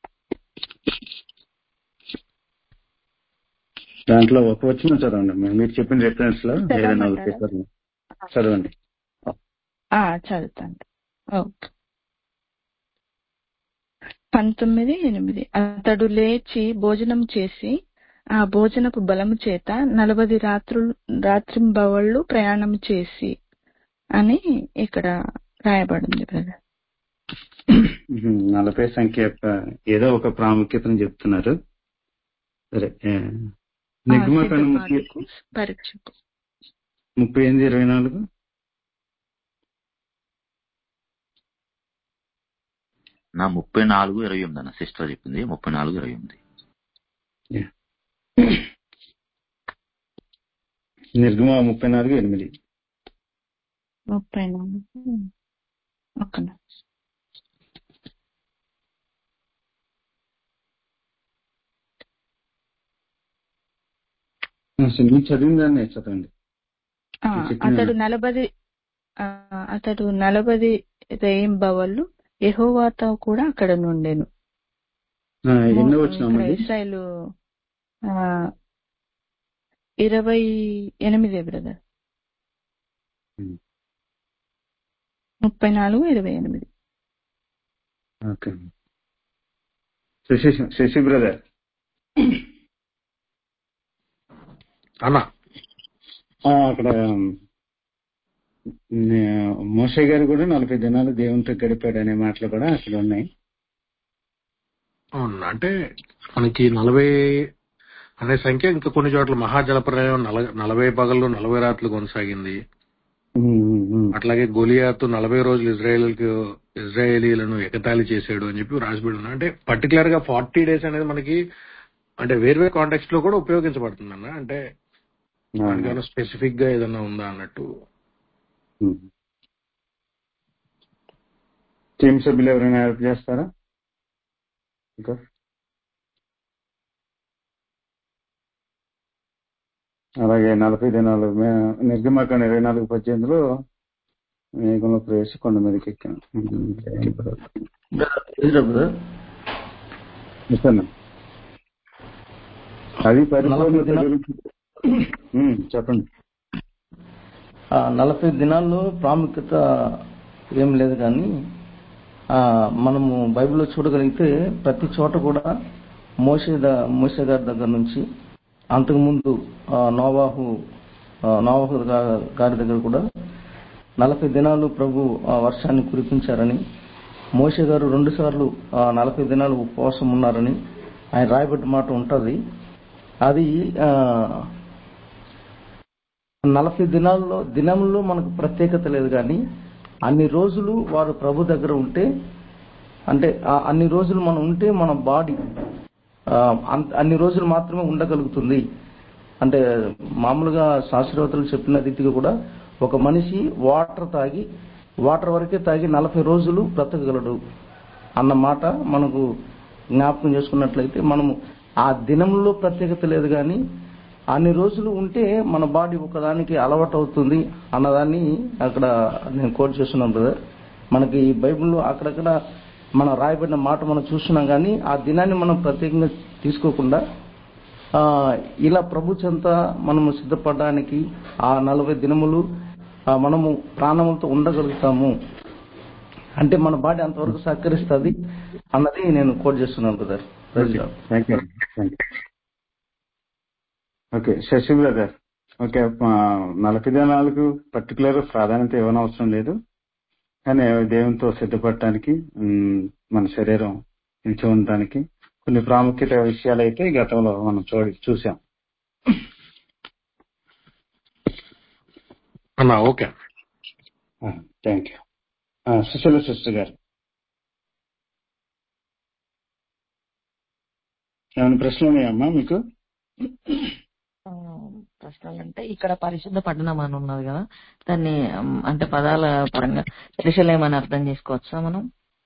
దాంట్లో ఒక వచ్చిన చదవండి మీరు- మీరు చెప్పిన రిఫరెన్స్ లో ఏదైనా ఒక చదవమంటారా? పేపర్ చదవండి ఆ, చదువుతాను ఓకే పంతొమ్మిది ఎనిమిది అతడు లేచి భోజనం చేసి ఆ భోజనపు బలము చేత నలభై రాత్రులు రాత్రింబవళ్ళు ప్రయాణం చేసి అని ఇక్కడ రాయబడింది బ్రదర్ ఉహుం, నలభై సంఖ్య యొక్క ఏదో ఒక ప్రాముఖ్యతను చెప్తున్నారు సరే ఏ, నిగమకాండం ముప్పై సిద్ధపాటుకు పరీక్షకు ముప్పై ఎనిమిది ఇరవై నాలుగు నా ముప్పై నాలుగు ఇరవై ఎనిమిది అన్న సిస్టర్ చెప్పింది ముప్పై నాలుగు ఇరవై ఎనిమిది నిర్గమ ముప్పై నాలుగు ఎనిమిది ముప్పై నాలుగు ఒక అసలు మీరు చదివిన దాన్ని చదవండి ఆ, మీరు చెప్పిన- అతడు నలభై అతడు నలభై రేయింబవళ్ళు యెహోవాతో కూడా అక్కడ నుండెను ఆ, ఎన్నో ఇక్కడ వచ్చినామండి ఇస్రాయేలు ఆ, ఇరవై ఎనిమిది బ్రదర్ ఉమ్. ముప్పై నాలుగు ఇరవై ఎనిమిది ఓకే శశి శశి బ్రదర్ అన్న ఆ, అక్కడ నే- మోషే గారు కూడా నలభై దినాలు దేవునితో గడిపాడు అనే మాటలు కూడా అక్కడ ఉన్నాయి అవును అంటే మనకి నలభై అనే సంఖ్య ఇంకా కొన్ని చోట్ల మహాజలప్రలయం నల- నలభై పగళ్ళు నలభై రాత్రులు కొనసాగింది ఉమ్, ఉమ్, ఉమ్. అట్లాగే గొలియాతు నలభై రోజులు ఇజ్రాయేల్కి ఇజ్రాయేలీలను ఎగతాళి చేశాడు అని చెప్పి రాసిపెట్టి ఉన్నా అంటే పర్టికులర్ గా ఫార్టీ డేస్ అనేది మనకి అంటే వేర్వేరు కాంటెక్స్ట్ లో కూడా ఉపయోగించబడుతుంది అన్న అంటే దానికైనా స్పెసిఫిక్ గా ఏదన్నా ఉందా అన్నట్టు ఉమ్. టీం సభ్యులు ఎవరైనా హెల్ప్ చేస్తారా ఇంకా అలాగే నలభై దినాలు మే- నిర్గమాకాండ ఇరవై నాలుగు పద్దెనిమిదిలో మేఘంలో ప్రవేశి కొండ మీదకి ఎక్కాను బ్రదర్ ఇస్తాను. అది పరిపూర్ణత నలభై దినాలు- గురించి ఉమ్, చెప్పండి ఆ నలభై దినాల్లో ప్రాముఖ్యత ఏం లేదు కానీ ఆ, మనము బైబిల్లో చూడగలిగితే ప్రతి చోట కూడా మోసే ద- మోసే గారి దగ్గర నుంచి అంతకుముందు ఆ, నోవాహు ఆ, నోవాహు గా- గారి దగ్గర కూడా నలభై దినాలు ప్రభు ఆ, వర్షాన్ని కురిపించారని మోసే గారు రెండు సార్లు నలభై దినాలు ఉపవాసం ఉన్నారని ఆయన రాయబడ్డ మాట ఉంటుంది అది ఆ, నలభై దినాల్లో దినంలో మనకు ప్రత్యేకత లేదు కానీ అన్ని రోజులు వారు ప్రభు దగ్గర ఉంటే అంటే ఆ అన్ని రోజులు మనం ఉంటే మన బాడీ అన్ని రోజులు మాత్రమే ఉండగలుగుతుంది అంటే మామూలుగా శాస్త్రవేత్తలు చెప్పిన రీతిగా కూడా ఒక మనిషి వాటర్ తాగి వాటర్ వరకే తాగి నలభై రోజులు బ్రతకగలడు అన్న మాట మనకు జ్ఞాపకం చేసుకున్నట్లయితే మనము ఆ దినంలో ప్రత్యేకత లేదు కానీ అన్ని రోజులు ఉంటే మన బాడీ ఒకదానికి అలవాటు అవుతుంది అన్నదాన్ని అక్కడ నేను కోట్ చేస్తున్నాను బ్రదర్ మనకి ఈ బైబిల్లో అక్కడక్కడ మనం రాయబడిన మాట మనం చూస్తున్నాం కానీ ఆ దినాన్ని మనం ప్రత్యేకంగా తీసుకోకుండా ఆ, ఇలా ప్రభు చెంత మనము సిద్ధపడడానికి ఆ నలభై దినములు ఆ, మనము ప్రాణములతో ఉండగలుగుతాము అంటే మన బాడీ అంతవరకు సహకరిస్తుంది అన్నది నేను కోట్ చేస్తున్నాను brother Praise God. Thank you thank you okay Sashi brother okay ఆ, నలభై దినాలకు పర్టికులర్ ప్రాధాన్యత ఇవ్వనవసరం లేదు కానీ దేవునితో సిద్ధపడటానికి ఉమ్, మన శరీరం నిలిచి ఉండటానికి కొన్ని ప్రాముఖ్యత విషయాలు అయితే గతంలో మనం చూడి చూసాం అన్న okay thank you Sushila sister గారు ఏమైనా ప్రశ్నలు ఉన్నాయమ్మా మీకు ఆ, ప్రశ్నలు అంటే ఇక్కడ పరిశుద్ధ పట్టణం అని ఉన్నది కదా దాన్ని ఉమ్, అంటే పదాల పరంగా ఎరుసలేమని అర్థం చేసుకోవచ్చా మనం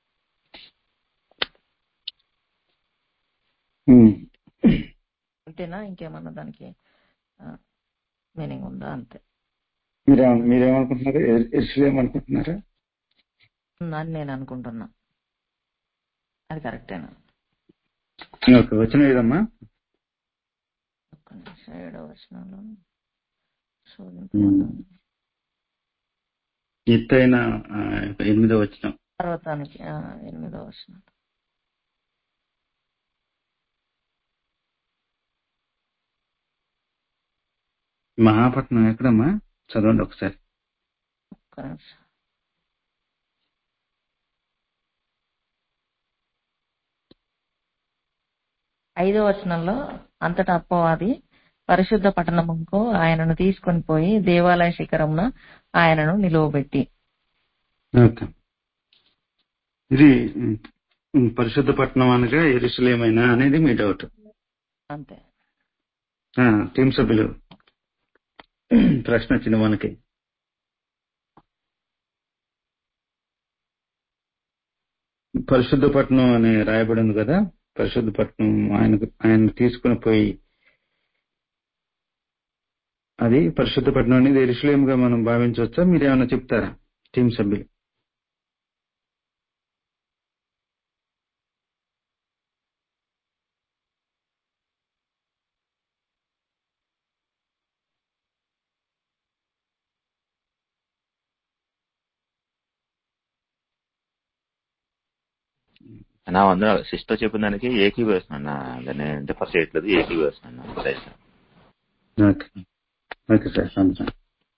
ఉమ్. అంతేనా ఇంకేమన్నా దానికి మీనింగ్ ఉందా అంతే మీరేమ మీరేమనుకుంటున్నారు ఎరుసలేం అనుకుంటున్నారా ఉందా అని నేను అనుకుంటున్నా అది కరెక్టేనా ఓకే వచ్చిన ఏదమ్మా ఒక్క నిమిషం ఏడో వచనంలో శోధింపబడ్డాను. ఎత్తైన ఆ, ఎనిమిదో వచ్చిన పర్వతానికి ఆ, ఎనిమిదో వచనం మహాపట్నం ఎక్కడమ్మా చదవండి ఒకసారి ఒక్క నిమిషం ఐదో వచనంలో అంతటా అప్పవాది పరిశుద్ధ పట్టణముకు ఆయనను తీసుకొని పోయి దేవాలయ శిఖరమున ఆయనను నిలువబెట్టి ఓకే ఇది ఉమ్, ఉమ్, పరిశుద్ధ పట్టణం అనగా ఎరుసలేమైనా అనేది మీ డౌట్ అంతే ఆ, టీం సభ్యులు ప్రశ్న వచ్చింది మనకి పరిశుద్ధ పట్టణం అని రాయబడి ఉంది కదా పరిశుద్ధ పట్టణం ఆయన ఆయన తీసుకుని పోయి అది పరిశుద్ధ పట్టణం అనేది ఎరుసలేముగా మనం భావించవచ్చా మీరు ఏమైనా చెప్తారా టీం సభ్యులు నా వందన సిస్టర్ చెప్పిన దానికి ఏకీభవిస్తున్నా దాన్ని డిఫర్ చేయట్లేదు ఏకీభవిస్తున్నా right sir okay okay sir సంతోషం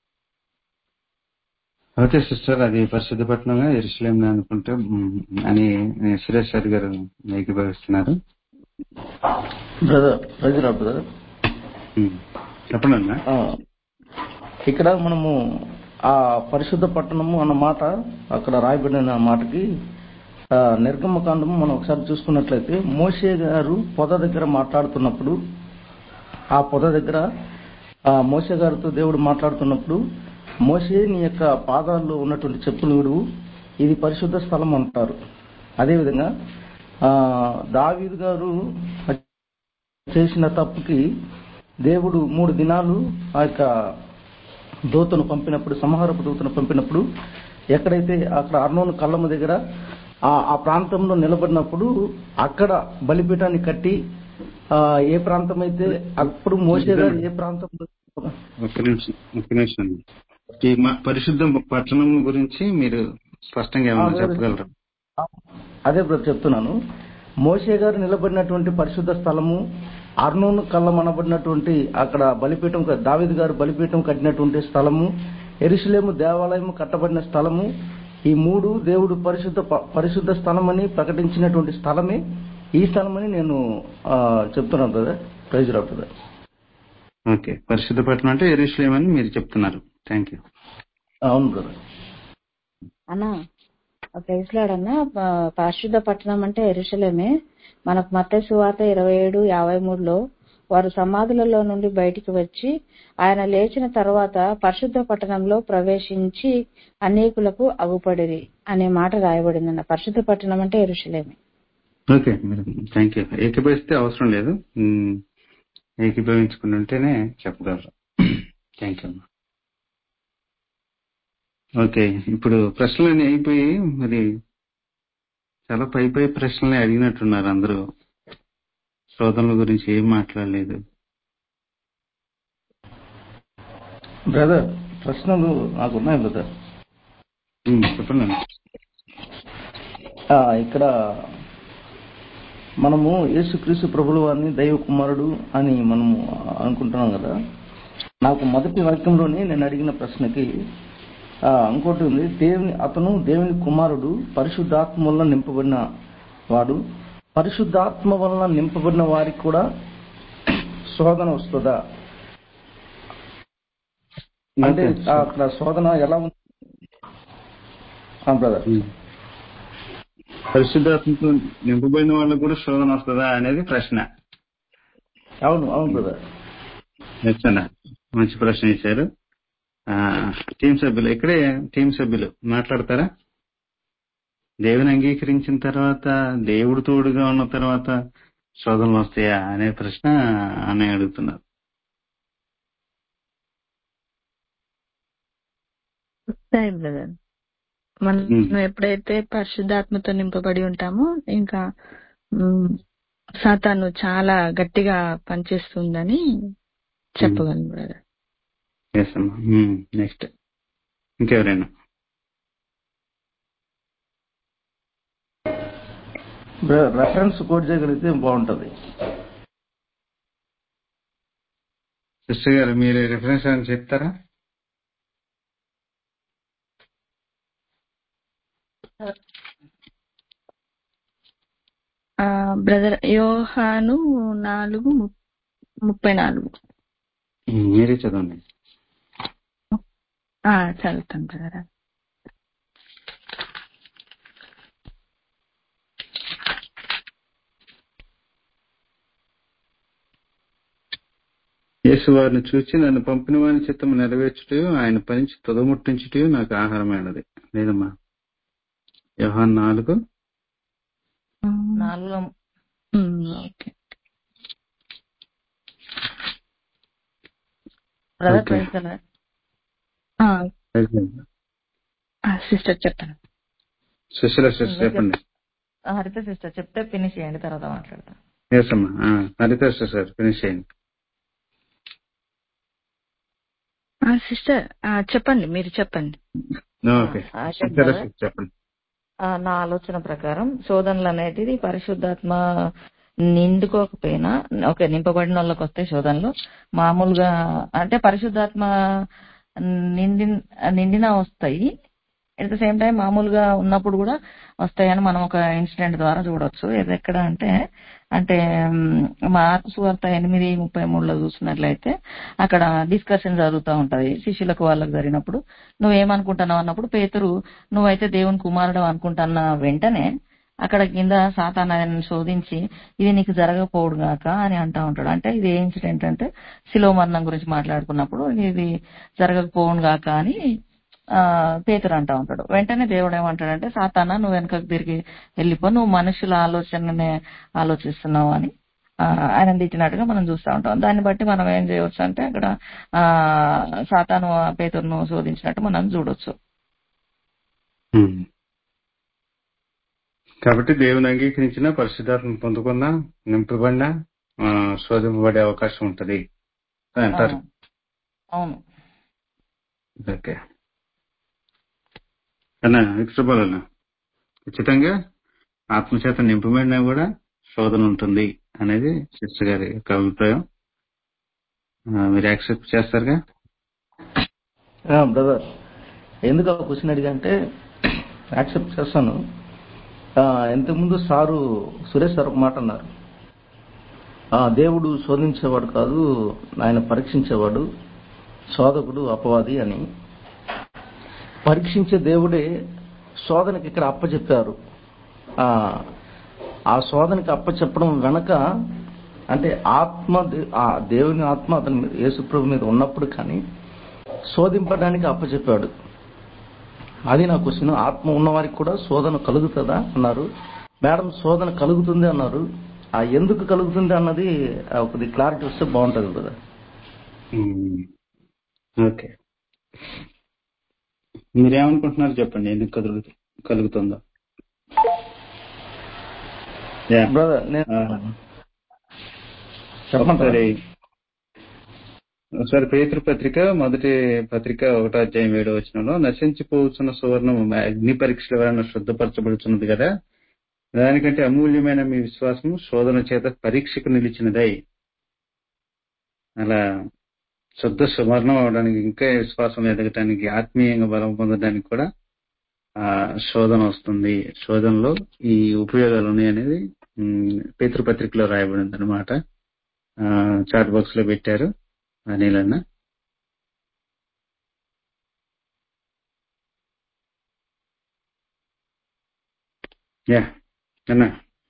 ఓకే సిస్టర్ అది పరిశుద్ధ పట్టణంగా ఎరుసలేం అనుకుంటే మ్, అని సురేష్ సార్ గారు ఏకీభవిస్తున్నారు బ్రదర్ ప్రజల బ్రదర్ మ్, చెప్పండి అన్న ఆ, ఇక్కడ మనము ఆ పరిశుద్ధ పట్టణము అన్న మాట అక్కడ రాయబడిన మాటకి ఆ, నిర్గమకాండము మనం ఒకసారి చూసుకున్నట్లయితే మోషే గారు పొద దగ్గర మాట్లాడుతున్నప్పుడు ఆ పొద దగ్గర ఆ మోషే గారితో దేవుడు మాట్లాడుతున్నప్పుడు మోషే నీ యొక్క పాదాల్లో ఉన్నటువంటి చెప్పులు విడువు ఇది పరిశుద్ధ స్థలం అంటారు అదేవిధంగా ఆ, దావీదు గారు చేసిన తప్పుకి దేవుడు మూడు దినాలు ఆ యొక్క దూతను పంపినప్పుడు సంహారపు దూతను పంపినప్పుడు ఎక్కడైతే అక్కడ అర్నోను కళ్ళము దగ్గర ఆ ఆ ప్రాంతంలో నిలబడినప్పుడు అక్కడ బలిపీఠాన్ని కట్టి ఆ, ఏ ప్రాంతం అయితే అప్పుడు మోసే గారు ఏ ప్రాంతంలో ఒక్క నిమిషం ఒక్క నిమిషం అండి. ఈ మ- పరిశుద్ధ పట్టణం గురించి మీరు స్పష్టంగా ఏమైనా ఆ, చెప్పగలరా అదే బ్రదర్ చెప్తున్నాను మోషే గారు నిలబడినటువంటి పరిశుద్ధ స్థలము అర్నోను కళ్ళం అనబడినటువంటి అక్కడ బలిపీఠం క- దావీదు గారు బలిపీఠం కట్టినటువంటి స్థలము ఎరుసలేము దేవాలయము కట్టబడిన స్థలము ఈ మూడు దేవుడు పరిశుద్ధ ప- పరిశుద్ధ స్థలమని ప్రకటించినటువంటి స్థలమే ఈ స్థలమని నేను ఆ, చెప్తున్నాను బ్రదర్ ప్రైజ్ రా బ్రదర్ ఓకే పరిశుద్ధ పట్టణం అంటే ఎరుసలేం అని మీరు చెప్తున్నారు థ్యాంక్ యూ అవును బ్రదర్ అన్నా ప్రైజ్లాడన్నా పరిశుద్ధ పట్టణం అంటే ఎరుషలేమే మనకు మత్తయి సువార్త ఇరవై ఏడు యాభై మూడులో వారు సమాధులలో నుండి బయటికి వచ్చి ఆయన లేచిన తర్వాత పరిశుద్ధ పట్టణంలో ప్రవేశించి అనేకులకు అగుపడిరి అనే మాట రాయబడిందన్న పరిశుద్ధ పట్టణం అంటే ఎరుషలేమే ఓకే మీరు థ్యాంక్ యూ ఏకీభవిస్తే అవసరం లేదు మ్, ఏకీభవించుకుని ఉంటేనే చెప్పగలరు థ్యాంక్ యూ ఓకే ఇప్పుడు ప్రశ్నలన్నీ అయిపోయి మరి చాలా పై పై ప్రశ్నలే అడిగినట్టున్నారు అందరూ శోధనల గురించి ఏం మాట్లాడలేదు బ్రదర్ ప్రశ్నలు నాకు ఉన్నాయి బ్రదర్ మ్, చెప్పండి ఆ, ఇక్కడ మనము యేసుక్రీస్తు ప్రభుల వారిని దైవ కుమారుడు అని మనము అనుకుంటున్నాం కదా నాకు మొదటి వాక్యంలోనే నేను అడిగిన ప్రశ్నకి ఆ, ఇంకోటి ఉంది దేవుని అతను దేవుని కుమారుడు పరిశుద్ధాత్మ వలన నింపబడిన వాడు పరిశుద్ధాత్మ వలన నింపబడిన వారికి కూడా శోధన వస్తుందా అంటే ఓకే. ఆ, అక్కడ శోధన ఎలా ఉంది బ్రదర్ మ్. పరిశుద్ధాత్మతో నింపబడిన వాళ్ళకు కూడా శోధన వస్తుందా అనేది ప్రశ్న అవును అవును బ్రదర్ వచ్చానా మంచి ప్రశ్న ఇచ్చారు ఆ, టీం సభ్యులు ఇక్కడే టీం సభ్యులు మాట్లాడతారా దేవుని అంగీకరించిన తర్వాత దేవుడు తోడుగా ఉన్న తర్వాత శోధనలు వస్తాయా అనే ప్రశ్న అన్నయ్య అడుగుతున్నారు వస్తాయి బ్రదర్ మనం ఉమ్. ఎప్పుడైతే పరిశుద్ధాత్మతో నింపబడి ఉంటామో ఇంకా ఉమ్, సాతాను చాలా గట్టిగా పనిచేస్తుందని చెప్పగలను బ్రదర్ ఎస్ అమ్మా నెక్స్ట్ ఇంకెవరైనా రెఫరెన్స్ కోడ్ చేయగలిగితే బాగుంటది సిస్టర్ గారు మీరు రిఫరెన్స్ అని చెప్తారా ఆ, బ్రదర్ యోహాను నాలుగు ము- ముప్పై నాలుగు ఉమ్, మీరే చదవండి ఆ, చదువుతాను బ్రదర్ యేసు వారిని చూచి నన్ను పంపిన వాని చిత్తము నెరవేర్చుట ఆయన పని తుదముట్టించుట నాకు ఆహారమైనది లేదమ్మా యోహాన్ నాలుగు నాలుగులో ఉమ్, ఓకే బ్రదర్ Okay. ప్రైజ్ అలా ఆ, ఆ, సిస్టర్ చెప్పండి సుశీల సిస్టర్ చెప్పండి హరిత సిస్టర్ చెప్తే ఫినిష్ చేయండి తర్వాత మాట్లాడతాం ఎస్ అమ్మా ఆ, హరిత సిస్టర్ ఫినిష్ చేయండి ఆ, సిస్టర్ ఆ, చెప్పండి మీరు చెప్పండి ఓకే ఆ, సిస్టర్ చెప్తారా? చెప్పండి ఆ, నా ఆలోచన ప్రకారం శోధనలు అనేది పరిశుద్ధాత్మ నిండుకోకపోయినా ఓకే నింపబడిన వాళ్ళకి వస్తాయి శోధనలు మామూలుగా అంటే పరిశుద్ధాత్మ నిండి నిండిన వస్తాయి అట్ ద సేమ్ టైం మామూలుగా ఉన్నప్పుడు కూడా వస్తాయని మనం ఒక ఇన్సిడెంట్ ద్వారా చూడొచ్చు ఇది ఎక్కడ అంటే అంటే మ్, మార్కు సువార్త ఎనిమిది ముప్పై మూడులో చూసినట్లయితే అక్కడ డిస్కషన్ జరుగుతూ ఉంటది శిష్యులకు వాళ్ళకి జరిగినప్పుడు నువ్వేమనుకుంటున్నావు అన్నప్పుడు పేతురు నువ్వైతే దేవుని కుమారుడు అనుకుంటున్న వెంటనే అక్కడ కింద సాతాన్ ఆయనను శోధించి ఇది నీకు జరగకపోవుడు గాక అని అంటా ఉంటాడు అంటే ఇది ఏ ఇన్సిడెంట్ అంటే శిలో మరణం గురించి మాట్లాడుకున్నప్పుడు ఇది జరగకపోవును గాక అని ఆ పేతురు అంటా ఉంటాడు వెంటనే దేవుడు ఏమంటాడంటే సాతానా నువ్వు వెనకకు తిరిగి వెళ్ళిపో నువ్వు మనుషుల ఆలోచననే ఆలోచిస్తున్నావు అని ఆ, ఆయన తిట్టినట్టుగా మనం చూస్తూ ఉంటాం దాన్ని బట్టి మనం ఏం చేయవచ్చు అంటే అక్కడ ఆ సాతాను ఆ పేతురును శోధించినట్టు మనం చూడొచ్చు ఉమ్. కాబట్టి దేవుని అంగీకరించిన పరిశుద్ధాత్మ పొందుకున్నా నింపబడినా ఆ, శోధింపబడే అవకాశం ఉంటది అని అంటారు అవును. అవును ఓకే అన్నా ఇష్టపడాలన్నా ఖచ్చితంగా ఆత్మచేత నింపబడినా కూడా శోధన ఉంటుంది అనేది సిస్టర్ గారి యొక్క అభిప్రాయం ఆ, మీరు యాక్సెప్ట్ చేస్తారుగా బ్రదర్ ఎందుకు ఆ క్వశ్చన్ అడిగా అంటే యాక్సెప్ట్ చేస్తాను ఆ, ఇంతకుముందు సారు సురేష్ సార్ ఒక మాట అన్నారు ఆ, దేవుడు శోధించేవాడు కాదు ఆయన పరీక్షించేవాడు శోధకుడు అపవాది అని పరీక్షించే దేవుడే శోధనకి ఇక్కడ అప్పచెప్పారు ఆ, ఆ శోధనకి అప్పచెప్పడం వెనక అంటే ఆత్మ దే- ఆ దేవుని ఆత్మ అతని మీద యేసుప్రభు మీద ఉన్నప్పుడు కానీ శోధింపడానికి అప్పచెప్పాడు అది నా క్వశ్చన్ ఆత్మ ఉన్నవారికి కూడా శోధన కలుగుతుందా అన్నారు మేడం శోధన కలుగుతుంది అన్నారు ఆ ఎందుకు కలుగుతుంది అన్నది ఆ, కొద్ది క్లారిటీ వస్తే బాగుంటుంది కదా ఉమ్. ఓకే మీరేమనుకుంటున్నారు చెప్పండి ఎందుకు కలుగు కలుగుతుందో యా. బ్రదర్ నేను ఆ, చెప్పమంటారా ఒకసారి ఒకసారి పేతృ పత్రిక మొదటి పత్రిక ఒకటో అధ్యాయం ఏడో వచనంలో నశించిపోతున్న సువర్ణం అగ్ని పరీక్షల వలన శుద్ధపరచబడుతున్నది కదా దానికంటే అమూల్యమైన మీ విశ్వాసం శోధన చేత పరీక్షకు నిలిచినదై అలా శుద్ధ సువర్ణం అవడానికి ఇంకా విశ్వాసం ఎదగటానికి ఆత్మీయంగా బలం పొందడానికి కూడా ఆ శోధన వస్తుంది శోధనలో ఈ ఉపయోగాలు ఉన్నాయి అనేది పేతృపత్రికలో రాయబడింది అనమాట చాట్ బాక్స్ లో పెట్టారు అనిల్ అన్న యా అన్న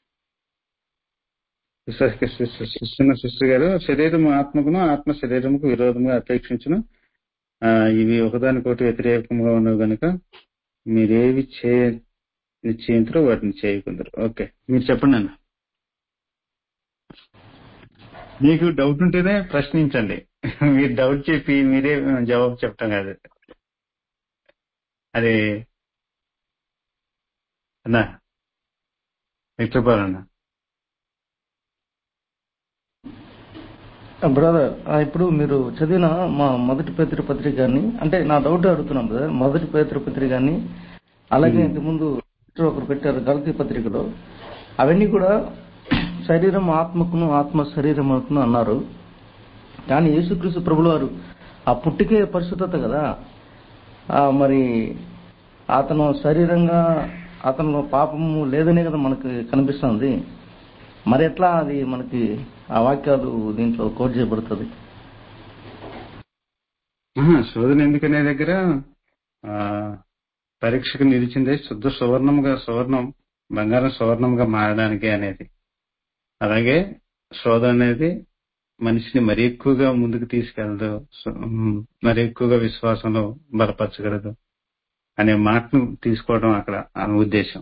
శిస్తున్న శిష్యు గారు శరీరం ఆత్మకును ఆత్మ శరీరముకు విరోధముగా అపేక్షించును ఆ, ఇవి ఒకదానికొకటి వ్యతిరేకంగా ఉన్నవి కనుక మీరేవి చేయ నిశ్చయించరో వాటిని చేయకుందరు ఓకే మీరు చెప్పండి అన్న మీకు డౌట్ ఉంటేనే ప్రశ్నించండి మీరు డౌట్ చెప్పి మీరే జవాబు చెప్తాం కాదు అది అన్నా విక్రపాలన్నా బ్రదర్ ఇప్పుడు మీరు చదివిన మా మొదటి పేతృ పత్రిక కానీ అంటే నా డౌట్ అడుగుతున్నాం బ్రదర్ మొదటి పేతృ పత్రిక కానీ అలాగే ఇంతకుముందు ఒకరు పెట్టారు గలతీ పత్రికలో అవన్నీ కూడా శరీరం ఆత్మకును ఆత్మ శరీరమును అన్నారు కానీ యేసుక్రీస్తు ప్రభుల వారు ఆ పుట్టికే పరిశుద్ధత కదా ఆ మరి అతను శరీరంగా అతనిలో పాపము లేదనే కదా మనకి కనిపిస్తుంది మరి ఎట్లా అది మనకి ఆ వాక్యాలు దీంట్లో కోట్ చేయబడుతుంది ఆహా, శోధన ఎందుకనే దగ్గర ఆ, పరీక్షకు నిలిచిందే శుద్ధ సువర్ణముగా సువర్ణం బంగారం సువర్ణంగా మారడానికి అనేది అలాగే శోధన అనేది మనిషిని మరి ఎక్కువగా ముందుకు తీసుకెళ్ళదు సో, ఉమ్, మరి ఎక్కువగా విశ్వాసంలో బలపరచగలదు అనే మాటను తీసుకోవడం అక్కడ ఆ ఉద్దేశం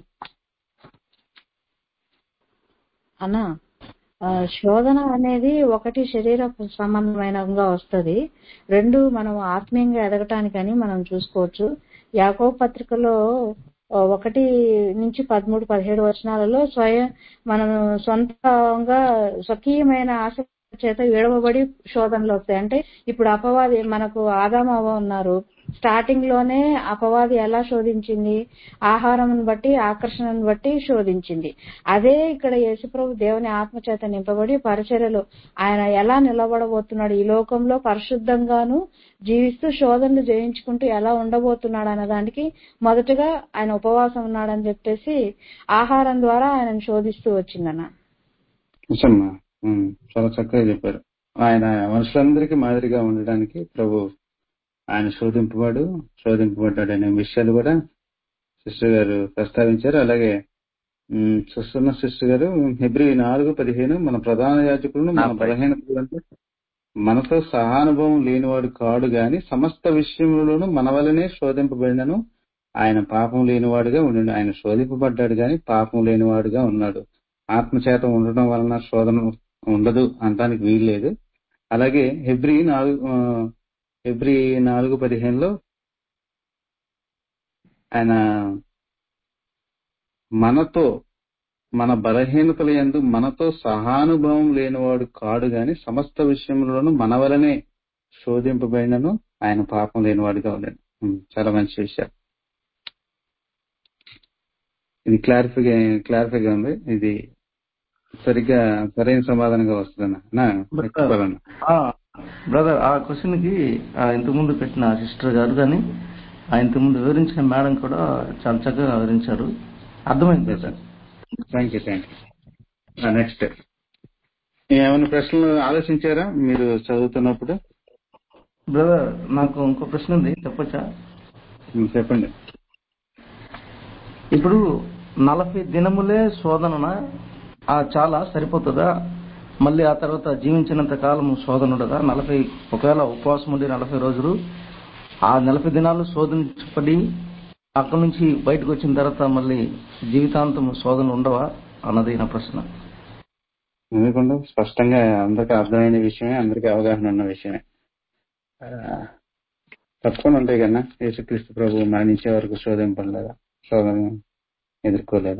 అన్నా ఆ, శోధన అనేది ఒకటి శరీర సంబంధమైనగా వస్తది రెండు మనం ఆత్మీయంగా ఎదగటానికని మనం చూసుకోవచ్చు యాకో పత్రికలో ఆ, ఒకటి నుంచి పదమూడు పదిహేడు వచనాలలో స్వయం మనం సొంతంగా స్వకీయమైన ఆశ చేత విడవబడి శోధనలు వస్తాయి అంటే ఇప్పుడు అపవాది మనకు ఆదాము అవ్వ ఉన్నారు స్టార్టింగ్ లోనే అపవాది ఎలా శోధించింది ఆహారం బట్టి ఆకర్షణను బట్టి శోధించింది అదే ఇక్కడ యేసుప్రభు దేవుని ఆత్మ చేత నింపబడి పరిచర్యలో ఆయన ఎలా నిలబడబోతున్నాడు ఈ లోకంలో పరిశుద్ధంగాను జీవిస్తూ శోధనలు జయించుకుంటూ ఎలా ఉండబోతున్నాడు అన్న దానికి మొదటగా ఆయన ఉపవాసం ఉన్నాడని చెప్పేసి ఆహారం ద్వారా ఆయనను శోధిస్తూ వచ్చిందన్న నిజమ్మా ఉమ్, చాలా చక్కగా చెప్పారు ఆయన మనుషులందరికీ మాదిరిగా ఉండడానికి ప్రభు ఆయన శోధింపబడు శోధింపబడ్డాడు అనే విషయాలు కూడా సిస్టర్ గారు ప్రస్తావించారు అలాగే ఉమ్, చూస్తున్న సిస్టర్ గారు హెబ్రి నాలుగు పదిహేను మన ప్రధాన యాజకులను మన నా బలహీనతలు అంటే మనతో సహానుభవం లేనివాడు కాడు గాని సమస్త విషయములను మన వలనే శోధింపబడినను ఆయన పాపం లేనివాడుగా ఉండి ఆయన శోధింపబడ్డాడు గాని పాపం లేనివాడుగా ఉన్నాడు ఆత్మచేత ఉండడం వలన శోధన ఉండదు అనడానికి వీల్లేదు అలాగే హెబ్రి నాలుగు ఆ, హెబ్రి నాలుగు పదిహేనులో ఆయన మనతో మన బలహీనతల యందు మనతో సహానుభవం లేనివాడు కాడు గాని సమస్త విషయములను మన వలనే శోధింపబడినను ఆయన పాపం లేనివాడుగా ఉన్నాడు ఉమ్, చాలా మంచి విషయం ఇది క్లారిఫై క్లారిఫైగా ఉంది ఇది సరిగ్గా సరైన సమాధానంగా వస్తుందన్న ఎక్కువ బ్రదర్ ఆ క్వశ్చన్ కి ఆ ఇంతకుముందు పెట్టిన సిస్టర్ గారు కానీ ఆ ఇంతకుముందు వివరించిన మేడం కూడా చాలా చక్కగా వివరించారు అర్థమైంది sir thank you thank you next ఏమైనా ప్రశ్నలు ఆలోచించారా మీరు చదువుతున్నప్పుడు బ్రదర్ నాకు ఇంకో ప్రశ్న ఉంది చెప్పొచ్చా ఉమ్, చెప్పండి ఇప్పుడు నలభై దినములే శోధన చాలా సరిపోతుందా మళ్ళీ ఆ తర్వాత జీవించినంత కాలం శోధన ఉండదా నలభై ఒకవేళ ఉపవాసం ఉండి నలభై రోజులు ఆ నలభై దినాలు శోధించబడి అక్కడి నుంచి బయటకు వచ్చిన తర్వాత మళ్ళీ జీవితాంతం శోధన ఉండవా అన్నది నా ప్రశ్న ఎందుకంటే స్పష్టంగా అందరికీ అర్థమైన విషయమే అందరికీ అవగాహన ఉన్న విషయమే ఆ, తప్పకుండా ఉంటాయి కన్నా యేసుక్రీస్తు ప్రభు మరణించే వరకు శోధింపలేదా శోధన ఎదుర్కోలేదా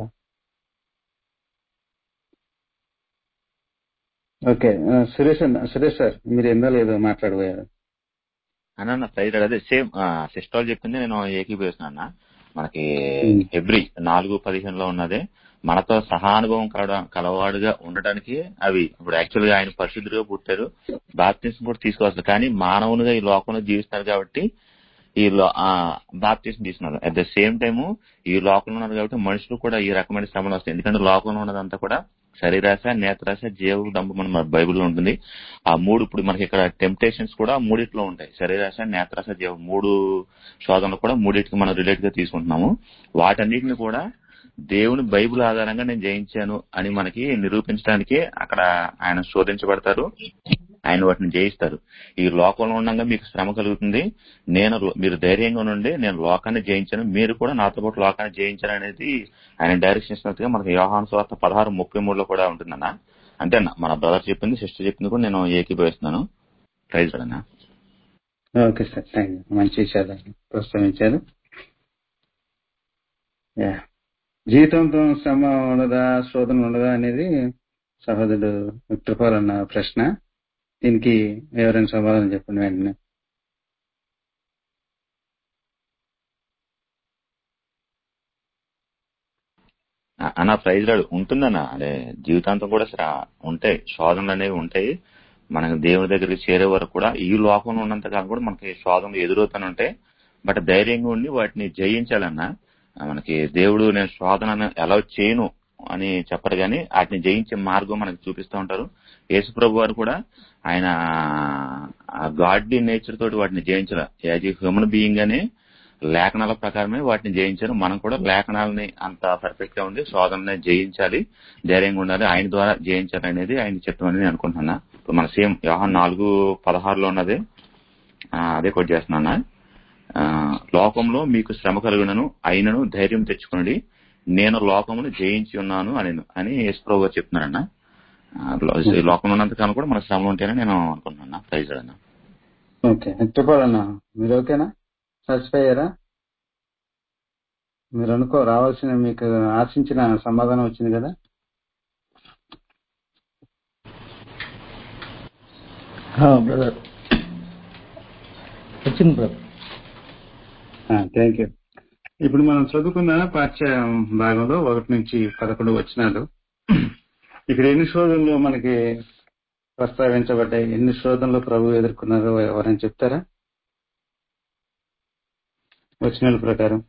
ఓకే ఆ, సురేష్ అన్న సురేష్ సార్ మీరు ఎందో లేదో మాట్లాడబోయారు అన్న ప్రైజ్ అదే సేమ్ సిస్టర్ చెప్పింది నేను ఏకీభవిస్తున్నా అన్న మనకి ఉమ్. హెబ్రి నాలుగు పదిహేనులో ఉన్నదే మనతో సహానుభవం కలవ కలవాడుగా ఉండటానికి అవి ఇప్పుడు యాక్చువల్ గా ఆయన పరిశుద్ధుడిగా పుట్టారు బాప్తిసం కూడా తీసుకోవచ్చు కానీ మానవునిగా ఈ లోకంలో జీవిస్తున్నారు కాబట్టి ఈ బాప్తిసం తీసుకున్నారు అట్ ద సేమ్ టైము ఈ లోకంలో ఉన్నారు కాబట్టి మనుషులు కూడా ఈ రకమైన శ్రమలు వస్తాయి ఎందుకంటే లోకంలో ఉన్నదంతా కూడా శరీరాశ నేత్రాశ జీవ డంబు మన బైబిల్లో ఉంటుంది ఆ మూడు ఇప్పుడు మనకి ఇక్కడ టెంప్టేషన్స్ కూడా మూడిట్లో ఉంటాయి శరీరాశ నేత్రాశ జీవ మూడు శోధనలు కూడా మూడింటికి మనం రిలేట్ గా తీసుకుంటున్నాము వాటన్నిటిని కూడా దేవుని బైబిల్ ఆధారంగా నేను జయించాను అని మనకి నిరూపించడానికి అక్కడ ఆయన శోధించబడతారు ఆయన వాటిని జయిస్తారు ఈ లోకంలో ఉండగా మీకు శ్రమ కలుగుతుంది నేను మీరు ధైర్యంగా ఉండి నేను లోకాన్ని జయించాను మీరు కూడా నాతో పాటు లోకాన్ని జయించారు అనేది ఆయన డైరెక్షన్ ఇచ్చినట్టుగా మనకి యోహాను స్వార్థ పదహారు ముప్పై మూడులో కూడా ఉంటుందన్న అంతే అన్న మన బ్రదర్ చెప్పింది సిస్టర్ చెప్పింది కూడా నేను ఏకీభవిస్తున్నాను ప్రైజ్ అన్న ఓకే సార్ థ్యాంక్ యూ మంచి విషయాలు ప్రస్తావించారు యా జీవితంతో శ్రమ ఉండదా శోధన ఉండదా అనేది సహోదరుడు విక్టర్పాల్ అన్న ప్రశ్న దీనికి ఎవరైనా సమాధానం చెప్పండి వెంటనే అ- అన్న ప్రైజ్ రాడు ఉంటుందన్న అదే జీవితాంతం కూడా శ్రా- ఉంటాయి శోధనలు అనేవి ఉంటాయి మనకు దేవుని దగ్గరికి చేరే వరకు కూడా ఈ లోకంలో ఉన్నంత కాలం కూడా మనకి శోధనలు ఎదురవుతూనే ఉంటాయి బట్ ధైర్యంగా ఉండి వాటిని జయించాలన్న ఆ, మనకి దేవుడు నేను శోధన ఎలా చేయను అని చెప్పరు కానీ వాటిని జయించే మార్గం మనకు చూపిస్తూ ఉంటారు యేసు ప్రభు వారు కూడా ఆయన గాడ్లీ నేచర్ తోటి వాటిని జయించాల యాజ్ ఏ హ్యూమన్ బీయింగ్ గానే లేఖనాల ప్రకారమే వాటిని జయించారు మనం కూడా లేఖనాలని అంత పర్ఫెక్ట్ గా ఉండి శోధనని జయించాలి ధైర్యంగా ఉండాలి ఆయన ద్వారా జయించాలి అనేది ఆయన చెప్తామని నేను అనుకుంటున్నా ఇప్పుడు మన సేమ్ వ్యవహాన్ నాలుగు పదహారులో ఉన్నది ఆ, అదే కొట్ చేస్తున్నా ఆ, లోకంలో మీకు శ్రమ కలుగునను అయినను ధైర్యం తెచ్చుకునండి నేను లోకమును జయించి ఉన్నాను అని అని యేసుప్రభు గారు చెప్తున్నారన్న ఆ, లో- ఈ లోకంలో ఉన్నంత కాలం కూడా మన శ్రమలు ఉంటాయని నేను అనుకుంటున్నా ప్రైజ్ అన్న ఓకే విక్టర్పాల్ అన్న మీరు ఓకేనా సాటిస్ఫై అయ్యారా మీరు అనుకో రావాల్సిన మీకు ఆశించిన సమాధానం వచ్చింది కదా బ్రదర్ వచ్చింది బ్రదర్ థ్యాంక్ యూ ఇప్పుడు మనం చదువుకున్న పాఠ్య భాగంలో ఒకటి నుంచి పదకొండు వచ్చినాలు ఇక్కడ ఎన్ని శోధనలు మనకి ప్రస్తావించబడ్డాయి ఎన్ని శోధనలు ప్రభు ఎదుర్కొన్నారో ఎవరైనా చెప్తారా వచనాల ప్రకారం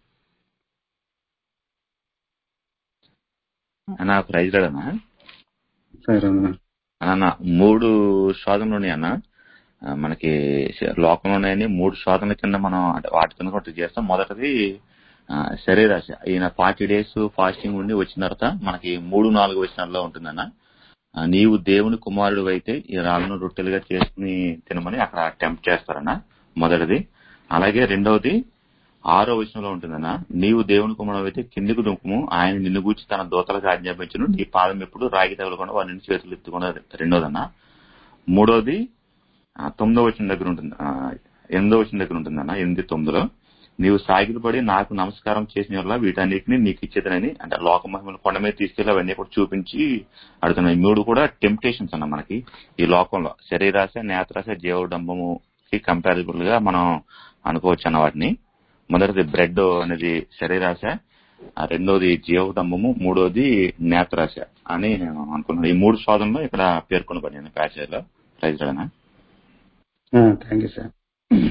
అన్న ప్రైజ్ అన్న సరే అన్న. అన్న మూడు శోధనలు ఉన్నాయి అన్న ఆ, మనకి శ- లోకంలో ఉన్నాయని మూడు శోధనల కింద మనం అంటే వాటి కింద ఒకటి చేస్తాం మొదటిది ఆ, శరీరాశ ఈయన ఫార్టీ డేస్ ఫాస్టింగ్ ఉండి వచ్చిన తర్వాత మనకి మూడు నాలుగు వచనాల్లో ఉంటుందన్న ఆ, నీవు దేవుని కుమారుడు అయితే ఈ రాళ్ళను రొట్టెలుగా చేసుకుని తినమని అక్కడ టెంప్ట్ చేస్తారన్న మొదటిది అలాగే రెండవది ఆరో వచనంలో ఉంటుందన్న నీవు దేవుని కుమారుడు అయితే కిందికి దుంకుము ఆయన నిన్ను గూర్చి తన దోతలకు ఆజ్ఞాపించును నీ పాదం ఎప్పుడు రాగి తగలకుండా వారి నుంచి చేతులు ఎత్తుకుండా రెండోదన్న మూడోది ఆ, తొమ్మిదో వచ్చిన దగ్గర ఉంటుంది ఆ, ఎనిమిదో వచ్చిన దగ్గర ఉంటుందన్న ఎనిమిది తొమ్మిదిలో నీవు సాగిలపడి నాకు నమస్కారం చేసిన వల్ల వీటన్నిటిని నీకు ఇచ్చేదనని అంటే లోక మహిమలు కొండ మీద తీసుకెళ్లి అవన్నీ కూడా చూపించి అడుగుతున్నాయి ఈ మూడు కూడా టెంప్టేషన్స్ అన్న మనకి ఈ లోకంలో శరీరాశ నేత్రాశ జీవడంబముకి కంపారిబుల్ గా మనం అనుకోవచ్చు అన్న వాటిని మొదటిది బ్రెడ్ అనేది శరీరాశ ఆ రెండోది జీవడంబము మూడోది నేత్రాశ అని నేను అనుకున్నాను ఈ మూడు శోధనలు ఇక్కడ పేర్కొనబడింది ప్యాచేజ్ లో ప్రైజ్ రానా థ్యాంక్ యూ సార్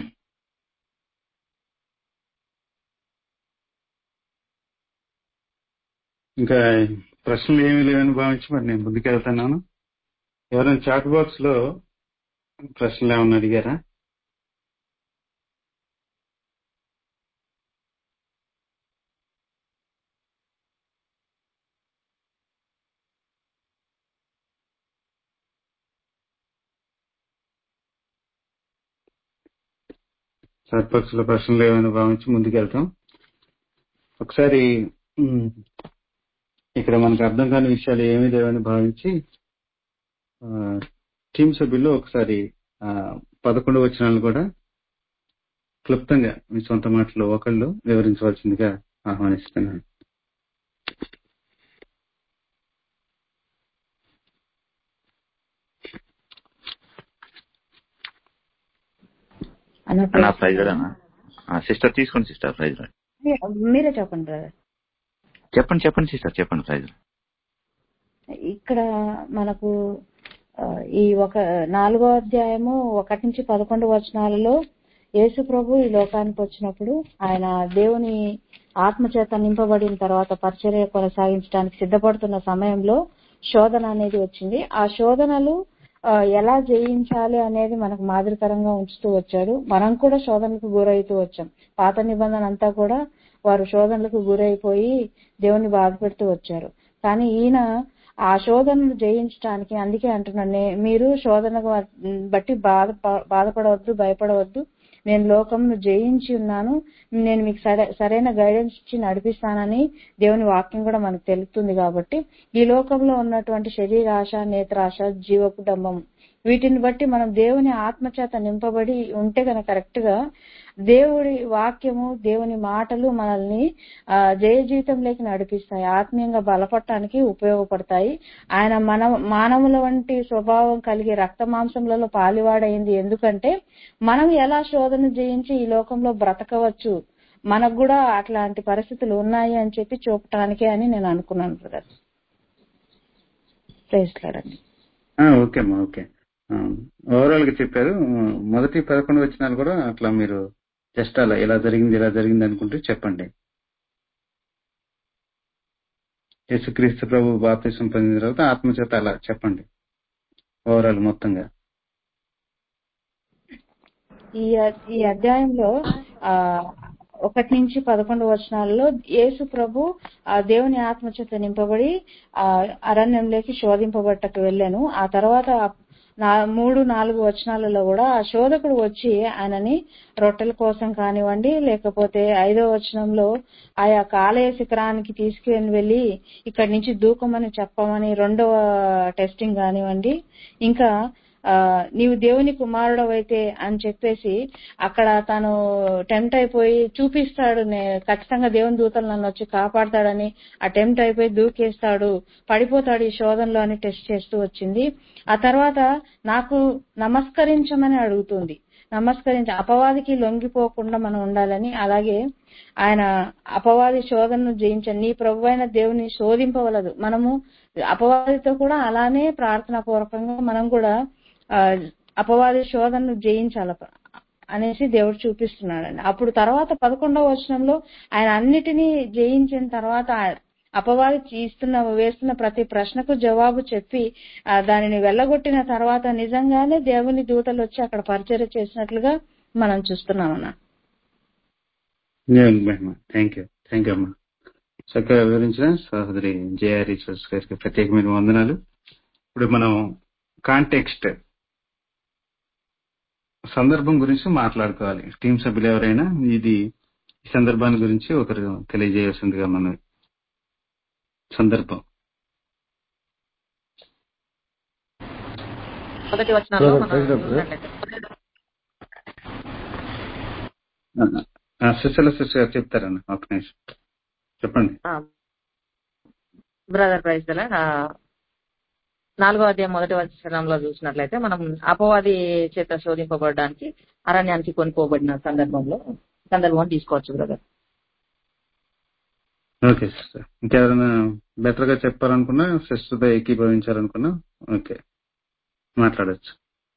ఇంకా ప్రశ్నలు ఏమీ లేవని భావించి మరి నేను ముందుకెళ్తున్నాను ఎవరైనా చాట్ బాక్స్ లో ప్రశ్నలు ఏమన్నా అడిగారా చాట్ బాక్స్ లో ప్రశ్నలు ఏమైనా భావించి ముందుకెళ్తాం ఒకసారి ఉమ్, ఇక్కడ మనకు అర్థం కాని విషయాలు ఏమీ లేవని భావించి ఆ, టీం సభ్యులు ఒకసారి ఆ, పదకొండు వచనాలు కూడా క్లుప్తంగా మీ సొంత మాటలో ఒకళ్ళు వివరించవలసిందిగా ఆహ్వానిస్తున్నాను అన్న అన్న ప్రైజ్ ప్రైజ్ రానా సిస్టర్ తీసుకోండి సిస్టర్ ప్రైజ్ రాడ్ మీరే చెప్పండి బ్రదర్ చెప్పండి చెప్పండి సిస్టర్ చెప్పండి ప్రైజ్ ఇక్కడ మనకు ఆ, ఈ ఒక నాలుగో అధ్యాయము ఒకటి నుంచి పదకొండు వచనాలలో యేసు ప్రభు ఈ లోకానికి వచ్చినప్పుడు ఆయన దేవుని ఆత్మచేత నింపబడిన తర్వాత పరిచర్య కొనసాగించడానికి సిద్ధపడుతున్న సమయంలో శోధన అనేది వచ్చింది ఆ శోధనలు ఆ, ఎలా జయించాలి అనేది మనకు మాదిరికరంగా ఉంచుతూ వచ్చాడు మనం కూడా శోధనలకు గురవుతూ వచ్చాం పాత నిబంధన అంతా కూడా వారు శోధనలకు గురైపోయి దేవుని బాధపెడుతూ వచ్చారు కానీ ఈయన ఆ శోధనను జయించడానికి అందుకే అంటున్నాను నే- మీరు శోధనకు బట్టి బాధ బాధపడవద్దు భయపడవద్దు నేను లోకంను జయించి ఉన్నాను నేను మీకు సరే- సరైన గైడెన్స్ ఇచ్చి నడిపిస్తానని దేవుని వాక్యం కూడా మనకు తెలుస్తుంది కాబట్టి ఈ లోకంలో ఉన్నటువంటి శరీరాశ నేత్రాశ జీవపు డంబం వీటిని బట్టి మనం దేవుని ఆత్మచేత నింపబడి ఉంటే గనక కరెక్ట్ గా దేవుడి వాక్యము దేవుని మాటలు మనల్ని ఆ జయ జీవితంలోకి నడిపిస్తాయి ఆత్మీయంగా బలపడటానికి ఉపయోగపడతాయి ఆయన మన మానవుల వంటి స్వభావం కలిగి రక్త మాంసములలో పాలివాడైంది ఎందుకంటే మనం ఎలా శోధన జయించి ఈ లోకంలో బ్రతకవచ్చు మనకు కూడా అట్లాంటి పరిస్థితులు ఉన్నాయి అని చెప్పి చూపటానికే అని నేను అనుకున్నాను బ్రదర్ ప్రేస్లాడండి ఆ, ఓకే అమ్మా ఓకే ఓవరాల్ గా చెప్పారు మొదటి పదకొండు వచ్చినాలు కూడా అట్లా మీరు జస్ట్ అలా ఇలా జరిగింది ఇలా జరిగింది అనుకుంటూ చెప్పండి యేసుక్రీస్తు ప్రభు బాప్తిసం పొందిన తర్వాత ఆత్మచేత అలా చెప్పండి ఓవరాల్ మొత్తంగా ఈ ఈ అధ్యాయంలో ఆ ఒకటి నుంచి పదకొండు వచనాలలో యేసు ప్రభు ఆ దేవుని ఆత్మచేత నింపబడి ఆ అరణ్యంలోకి శోధింపబట్టకు వెళ్ళాను ఆ తర్వాత నా మూడు నాలుగు వచనాలలో కూడా ఆ శోధకుడు వచ్చి ఆయనని రొట్టెల కోసం కానివ్వండి లేకపోతే ఐదో వచనంలో ఆ యొక్క ఆలయ శిఖరానికి తీసుకుని వెళ్ళి ఇక్కడి నుంచి దూకమని చెప్పమని రెండవ టెస్టింగ్ కానివ్వండి ఇంకా ఆ నీవు దేవుని కుమారుడవైతే అని చెప్పేసి అక్కడ తను టెంప్ట్ అయిపోయి చూపిస్తాడు నే- ఖచ్చితంగా దేవుని దూతలు నన్ను వచ్చి కాపాడతాడని ఆ టెంప్ట్ అయిపోయి దూకేస్తాడు పడిపోతాడు ఈ శోధనలో అని టెస్ట్ చేస్తూ వచ్చింది ఆ తర్వాత నాకు నమస్కరించమని అడుగుతుంది నమస్కరించి అపవాదికి లొంగిపోకుండా మనం ఉండాలని అలాగే ఆయన అపవాది శోధనను జయించండి నీ ప్రభు అయిన దేవుని శోధింపవలదు మనము అపవాదితో కూడా అలానే ప్రార్థనా పూర్వకంగా మనం కూడా ఆ, అపవాది శోధనను జయించాల అనేసి దేవుడు చూపిస్తున్నాడండి అప్పుడు తర్వాత పదకొండవ వచనంలో ఆయన అన్నిటినీ జయించిన తర్వాత ఆ అపవాది ఇస్తున్న వేస్తున్న ప్రతి ప్రశ్నకు జవాబు చెప్పి ఆ, దానిని వెళ్ళగొట్టిన తర్వాత నిజంగానే దేవుని దూతలు వచ్చి అక్కడ పరిచర్య చేసినట్లుగా మనం చూస్తున్నామన్నా థ్యాంక్ యూ థ్యాంక్ యూ అమ్మా చక్కగా వివరించిన సహోదరి జేఆర్ ఈశ్వర్స్ గారికి ప్రత్యేకమైన వందనాలు ఇప్పుడు మనం కాంటెక్స్ట్ సందర్భం గురించి మాట్లాడుకోవాలి టీం సభ్యులు ఎవరైనా ఇది ఈ సందర్భాన్ని గురించి ఒకరు తెలియజేయాల్సిందిగా మనం సందర్భం మొదటి వచనంలో Brother, మనం praise the Lord. చూసినట్లయితే సుశల సుశ చెప్తారన్న ఒక నిమిషం చెప్పండి బ్రదర్ ప్రైజ్ గల నాలుగో అధ్యాయం మొదటి వచనంలో చూసినట్లయితే మనం అపవాది చేత శోధింపబడడానికి అరణ్యానికి కొనుక్కోబడిన సందర్భంలో సందర్భం తీసుకోవచ్చు బ్రదర్ ఓకే సిస్టర్ ఇంకెవరైనా బెటర్ గా చెప్పాలనుకున్నా సిస్టర్ తో ఏకీభవించాలనుకున్నా ఓకే మాట్లాడచ్చు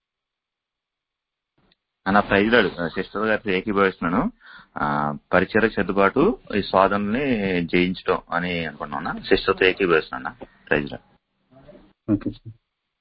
అన్న ప్రైజ్ లాడు సిస్టర్ గారితో ఏకీభవిస్తున్నాను ఆ, పరిచయ సర్దుబాటు ఈ స్వాదనని జయించడం అని అనుకున్నా సిస్టర్ తో ఏకీభవిస్తున్నా ప్రైజ్ లాడు ఓకే సార్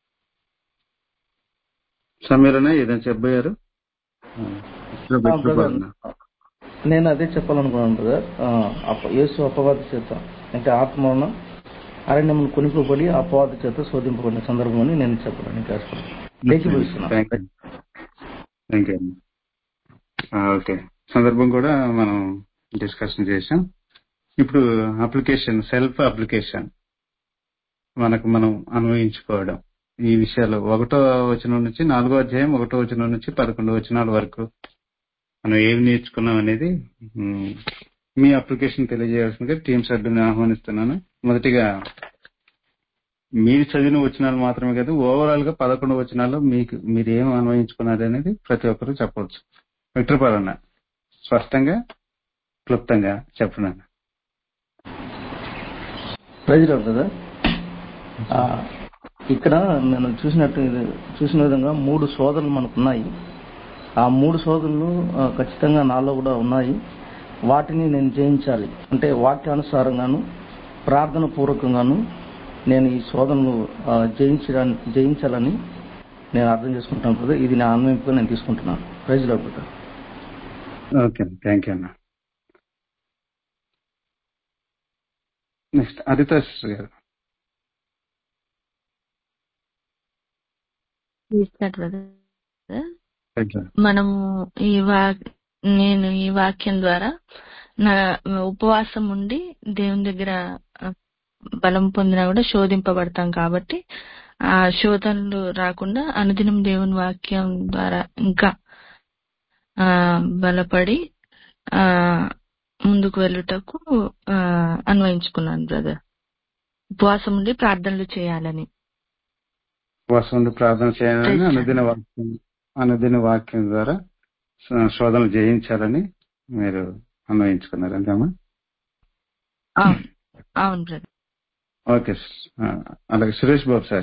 సమీరనా ఏదైనా చెప్పబోయారు ఆ, ఇట్లా ఆ, బెటర్ బ్రదర్ పాలన. నేను అదే చెప్పాలనుకున్నాను బ్రదర్ ఆ, అప- యేసు అపవాది చేత అంటే ఆత్మను అరణ్యమును కొనుక్కోబడి అపవాది చేత శోధింపబడిన సందర్భం అని నేను చెప్పడానికి ఆశపడుతున్నాను ఏకీభవిస్తున్నాను థ్యాంక్ యూ థ్యాంక్ యూ అమ్మా. ఆ, ఓకే సందర్భం కూడా మనం డిస్కషన్ చేసాం ఇప్పుడు అప్లికేషన్ సెల్ఫ్ అప్లికేషన్ మనకు మనం అన్వయించుకోవడం ఈ విషయాలు ఒకటో వచనం నుంచి నాలుగో అధ్యాయం ఒకటో వచనం నుంచి పదకొండో వచనాల వరకు మనం ఏమి నేర్చుకున్నాం అనేది మ్, మీ అప్లికేషన్ తెలియజేయాల్సిందిగా టీం సభ్యులను ఆహ్వానిస్తున్నాను మొదటిగా మీరు చదివిన వచనాలు మాత్రమే కాదు ఓవరాల్ గా పదకొండు వచనాల్లో మీకు మీరు ఏం అన్వయించుకున్నారు అనేది ప్రతి ఒక్కరూ చెప్పవచ్చు విక్రపాలన్న స్పష్టంగా క్లుప్తంగా చెప్పండి అన్న. ప్రజలు కదా ఆ, ఇక్కడ నేను చూసినట్టు చూసిన విధంగా మూడు సోదరులు మనకు ఉన్నాయి ఆ మూడు సోదరులు ఆ, ఖచ్చితంగా నాలో కూడా ఉన్నాయి వాటిని నేను జయించాలి అంటే వాక్యానుసారంగాను ప్రార్థన పూర్వకంగాను నేను ఈ శోధనలు ఆ, జయించడాన్ని జయించాలని నేను అర్థం చేసుకుంటాను బ్రదర్ ఇది నా అన్వయింపుగా నేను తీసుకుంటున్నాను ప్రజలు బ్రదర్ ఓకే థ్యాంక్ యూ అన్న నెక్స్ట్ అదిత సిస్టర్ గారు చూసినట్టు బ్రదర్ థ్యాంక్ యూ మనము ఈ వా నేను ఈ వాక్యం ద్వారా నా ఉపవాసం ఉండి దేవుని దగ్గర ఆ, బలం పొందినా కూడా శోధింపబడతాం కాబట్టి ఆ శోధనలు రాకుండా అనుదినం దేవుని వాక్యం ద్వారా ఇంకా ఆ బలపడి ఆ ముందుకు వెళ్ళుటకు ఆ అన్వయించుకున్నాను బ్రదర్ ఉపవాసం ఉండి ప్రార్థనలు చేయాలని ఉపవాసం ఉండి ప్రార్థన చేయాలని Praise అనుదిన వాక్యం అనుదిన వాక్యం ద్వారా శో- శోధనలు జయించాలని మీరు అన్వయించుకున్నారు అంతేమా అవును అవును బ్రదర్ ఓకే ఆ, అలాగే సురేష్ బాబు సార్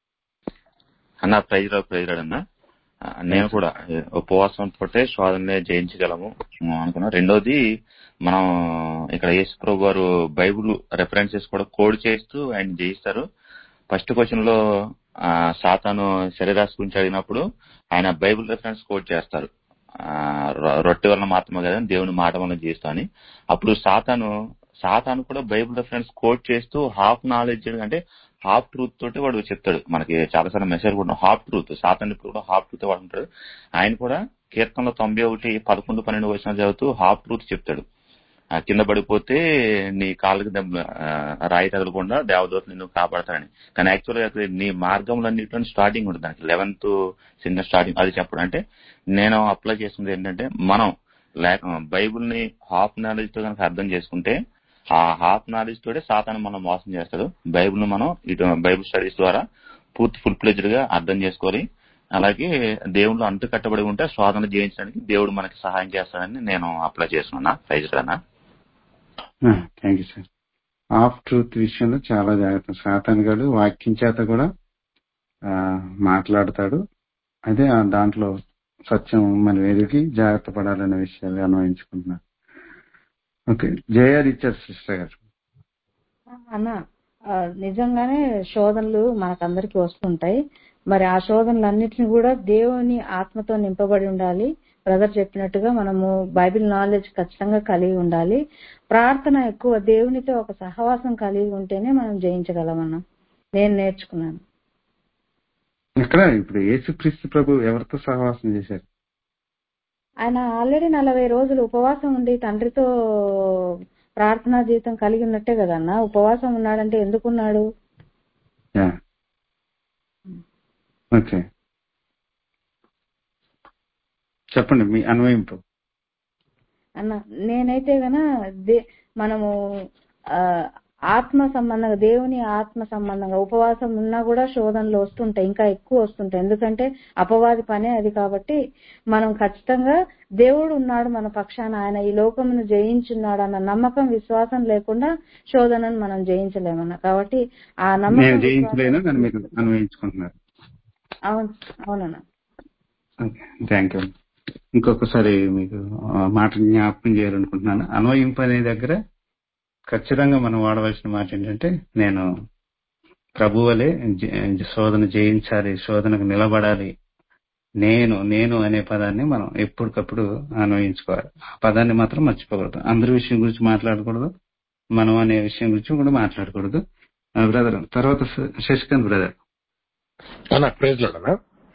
అన్న ప్రైజ్ రావు ప్రైజ్ రాడు అన్న ఆ, నేను కూడా ఏ, ఉపవాసం తోటే శోధననే జయించగలము ఉమ్, అనుకున్నా రెండోది మనం ఇక్కడ యేసు ప్రభు వారు బైబుల్ రెఫరెన్సెస్ కూడా కోడ్ చేస్తూ ఆయన జయిస్తారు ఫస్ట్ క్వశ్చన్ లో ఆ, సాతాను శరీరాశి గురించి అడిగినప్పుడు ఆయన బైబుల్ రెఫరెన్స్ కోడ్ చేస్తారు ఆ, రొ- రొట్టె వలన మాత్రమే కదా దేవుని మాట వలన చేస్తా అని అప్పుడు సాతాను సాతాను కూడా బైబుల్ రెఫరెన్స్ కోట్ చేస్తూ హాఫ్ నాలెడ్జ్ అంటే హాఫ్ ట్రూత్ తోటి వాడు చెప్తాడు మనకి చాలా సార్లు మెసేజ్ కూడా హాఫ్ ట్రూత్ సాతాన్ ఇప్పుడు కూడా హాఫ్ ట్రూత్ వాడు ఉంటాడు ఆయన కూడా కీర్తనలో తొంభై ఒకటి పదకొండు పన్నెండు వచ్చిన చదువుతూ హాఫ్ ట్రూత్ చెప్తాడు ఆ, కింద పడిపోతే నీ కాళ్ళకి దెబ్బ ఆ, రాయి తగలకుండా దేవదూత నిన్ను కాపాడతాడని కానీ యాక్చువల్ గా అక్కడ నీ మార్గంలన్నింటిలో స్టార్టింగ్ ఉంటుంది దానికి లెవెన్త్ చిన్న స్టార్టింగ్ అది చెప్పడం అంటే నేను అప్లై చేసింది ఏంటంటే మనం లేక బైబుల్ ని హాఫ్ నాలెడ్జ్ తో కనుక అర్థం చేసుకుంటే ఆ హాఫ్ నాలెడ్జ్ తోటే సాతాను మనం మోసం చేస్తాడు బైబుల్ ను మనం ఇటు బైబుల్ స్టడీస్ ద్వారా పూర్తి ఫుల్ ప్లెజ్డ్ గా అర్థం చేసుకోవాలి అలాగే దేవుళ్ళు అంటు కట్టబడి ఉంటే శోధన జయించడానికి దేవుడు మనకి సహాయం చేస్తాడని నేను అప్లై చేస్తున్నా ప్రైజ్ రానా thank you sir half truth విషయంలో చాలా జాగ్రత్త సాతాన్ గారు వాక్యం చేత కూడా ఆ, మాట్లాడతాడు అదే ఆ దాంట్లో సత్యం మన ఎదుగి జాగ్రత్త పడాలనే విషయాలు అన్వయించుకుంటున్నారు ఓకే జయ రిచర్ సిస్టర్ గారు అన్న ఆ, నిజంగానే శోధనలు మనకందరికి వస్తుంటాయి మరి ఆ శోధనలన్నిటిని కూడా దేవుని ఆత్మతో నింపబడి ఉండాలి బ్రదర్ చెప్పినట్టుగా మనము బైబిల్ నాలెడ్జ్ ఖచ్చితంగా కలిగి ఉండాలి ప్రార్థన ఎక్కువ దేవునితో ఒక సహవాసం కలిగి ఉంటేనే మనం జయించగలమన్న నేను నేర్చుకున్నాను ఇక్కడ ఇప్పుడు యేసుక్రీస్తు ప్రభు ఎవరితో సహవాసం చేశారు ఆయన ఆల్రెడీ నలభై రోజులు ఉపవాసం ఉండి తండ్రితో ప్రార్థనా జీవితం కలిగి ఉన్నట్టే కదన్న ఉపవాసం ఉన్నాడంటే ఎందుకున్నాడు యా ఓకే చెప్పండి మీ అన్వయింపు అన్న నేనైతే గన దే మనము ఆ, ఆత్మ సంబంధంగా దేవుని ఆత్మ సంబంధంగా ఉపవాసం ఉన్నా కూడా శోధనలు వస్తుంటాయి ఇంకా ఎక్కువ వస్తుంటాయి ఎందుకంటే అపవాది పనే అది కాబట్టి మనం ఖచ్చితంగా దేవుడు ఉన్నాడు మన పక్షాన ఆయన ఈ లోకమును జయించున్నాడు అన్న నమ్మకం విశ్వాసం లేకుండా శోధనను మనం జయించలేమన్న కాబట్టి ఆ నేను నమ్మకం జయించలేను విశ్వాసం నన్ను మీరు అన్వయించుకుంటున్నారు అవును అవునన్న ఓకే థ్యాంక్ యూ ఇంకొకసారి మీకు ఆ, మాట జ్ఞాపకం చేయాలనుకుంటున్నాను అన్వయింపు అనే దగ్గర ఖచ్చితంగా మనం వాడవలసిన మాట ఏంటంటే నేను ప్రభువలే జ- శోధన జయించాలి శోధనకు నిలబడాలి నేను నేను అనే పదాన్ని మనం ఎప్పటికప్పుడు అన్వయించుకోవాలి ఆ పదాన్ని మాత్రం మర్చిపోకూడదు అందరి విషయం గురించి మాట్లాడకూడదు మనం అనే విషయం గురించి కూడా మాట్లాడకూడదు బ్రదర్ తర్వాత శ- శశికాంత్ బ్రదర్ అన్న ప్రైజ్ అన్న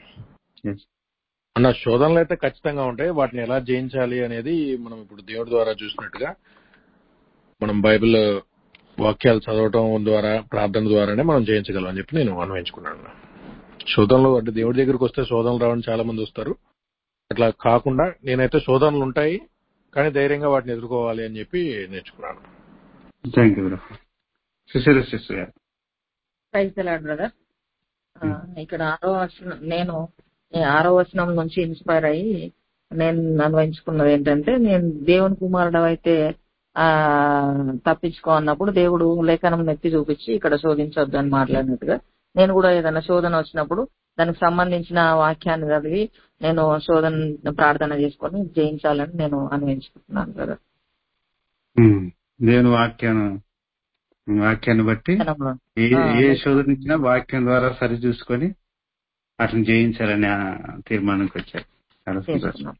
అన్న శోధనలు అయితే ఖచ్చితంగా ఉంటాయి వాటిని ఎలా జయించాలి అనేది మనం ఇప్పుడు దేవుడి ద్వారా చూసినట్టుగా మనం బైబిల్ వాక్యాలు చదవటం ద్వారా ప్రార్థన ద్వారానే మనం జయించగలం అని చెప్పి నేను అన్వయించుకున్నాను అన్న. శోధనలు అంటే దేవుడి దగ్గరికి వస్తే శోధనలు రావని చాలా మంది వస్తారు అట్లా కాకుండా నేనైతే శోధనలు ఉంటాయి కానీ ధైర్యంగా వాటిని ఎదుర్కోవాలి అని చెప్పి నేర్చుకున్నాను thank you bro Sushila sister గారు ప్రైజ్ తెలాడు బ్రదర్ ఇక్కడ ఆరో వచనం నేను ఈ ఆరో వచనం నుంచి ఇన్స్పైర్ అయ్యి నేను అన్వయించుకున్నది ఏంటంటే నేను దేవుని కుమారుడు అయితే ఆ తప్పించుకో అన్నప్పుడు దేవుడు లేఖనం నెత్తి చూపించి ఇక్కడ శోధించొద్దు అని మాట్లాడినట్టుగా నేను కూడా ఏదైనా శోధన వచ్చినప్పుడు దానికి సంబంధించిన వాక్యాన్ని చదివి నేను శోధన ప్రార్థన చేసుకొని జయించాలని నేను అన్వయించుకుంటున్నాను కదా ఉమ్. దేవుని వాక్యాన్ని వాక్యాన్ని బట్టి లేఖనంలో ఏ ఆ, ఏ లేఖ- శోధన ఇచ్చినా వాక్యం ద్వారా సరి చూసుకొని అతను జయించాలని ఆ తీర్మానానికి వచ్చారు చాలా సంతోషం చేసుకున్నాను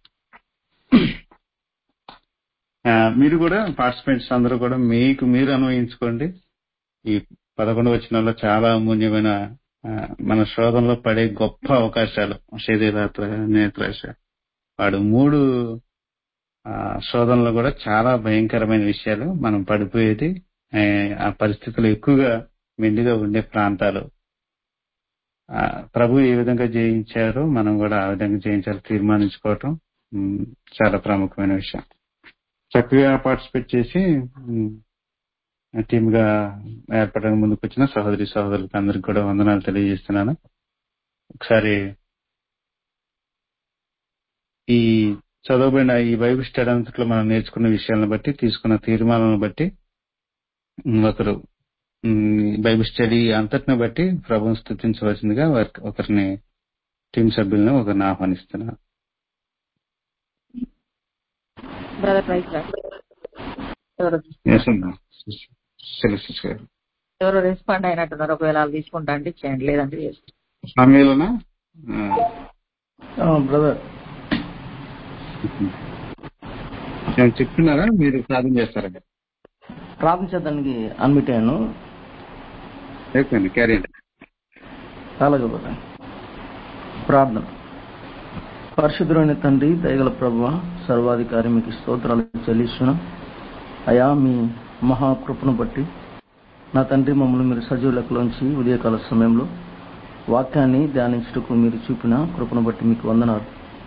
ఆ, మీరు కూడా పార్టిసిపెంట్స్ అందరూ కూడా మీకు మీరు అన్వయించుకోండి ఈ పదకొండు వచనాల్లో చాలా అమూల్యమైన ఆ, మన శోధనలో పడే గొప్ప అవకాశాలు శరీరాత్ర నేత్రాశ వాడు మూడు ఆ, శోధనలో కూడా చాలా భయంకరమైన విషయాలు మనం పడిపోయేది ఆ, ఆ పరిస్థితులు ఎక్కువగా మెండుగా ఉండే ప్రాంతాలు ఆ, ప్రభు ఏ విధంగా జయించారో మనం కూడా ఆ విధంగా జయించాలి తీర్మానించుకోవటం ఉమ్, చాలా ప్రాముఖ్యమైన విషయం చక్కగా పార్టిసిపేట్ చేసి టీమ్ గా ఏర్పడడానికి ముందుకు వచ్చిన సహోదరి సహోదరులకు అందరికి కూడా వందనాలు తెలియజేస్తున్నాను ఒకసారి ఈ చదవబడిన ఈ బైబిల్ స్టడీ అంతట్లో మనం నేర్చుకున్న విషయాలను బట్టి తీసుకున్న తీర్మానాలను బట్టి ఉమ్, ఒకరు ఉమ్, బైబిల్ స్టడీ అంతటిని బట్టి ప్రభుని స్థుతించవలసిందిగా వారికి- ఒకరిని టీం సభ్యులను ఒకరిని ఆహ్వానిస్తున్నాను బ్రదర్ ప్రైజ్ ఎవరు Yes, అమ్మా. సెలెస్టిస్ గారు. ఎవరు రెస్పాండ్ అయినట్టున్నారు ఒకవేళ వాళ్ళు తీసుకుంటా అంటే చేయండి లేదంటే చేయండి. సమయంలోనా బ్రదర్ నేను చెప్తున్నారా మీరు ప్రార్థన చేస్తారా ప్రార్థన చేద్దానికి అన్మిట్ అయ్యాను అయిపోయింది క్యారీ అలాగే బ్రదర్ ప్రార్థన పరిశుద్ధులైన తండ్రి దయగల ప్రభు సర్వాధికారి మీకు స్తోత్రాలు చెల్లిస్తున్నాం అయా మీ మహాకృపను బట్టి నా తండ్రి మమ్మల్ని మీరు సజీవ లెక్కలోంచి ఉదయకాల సమయంలో వాక్యాన్ని ధ్యానించుటకు మీరు చూపిన కృపను బట్టి మీకు వందనాలు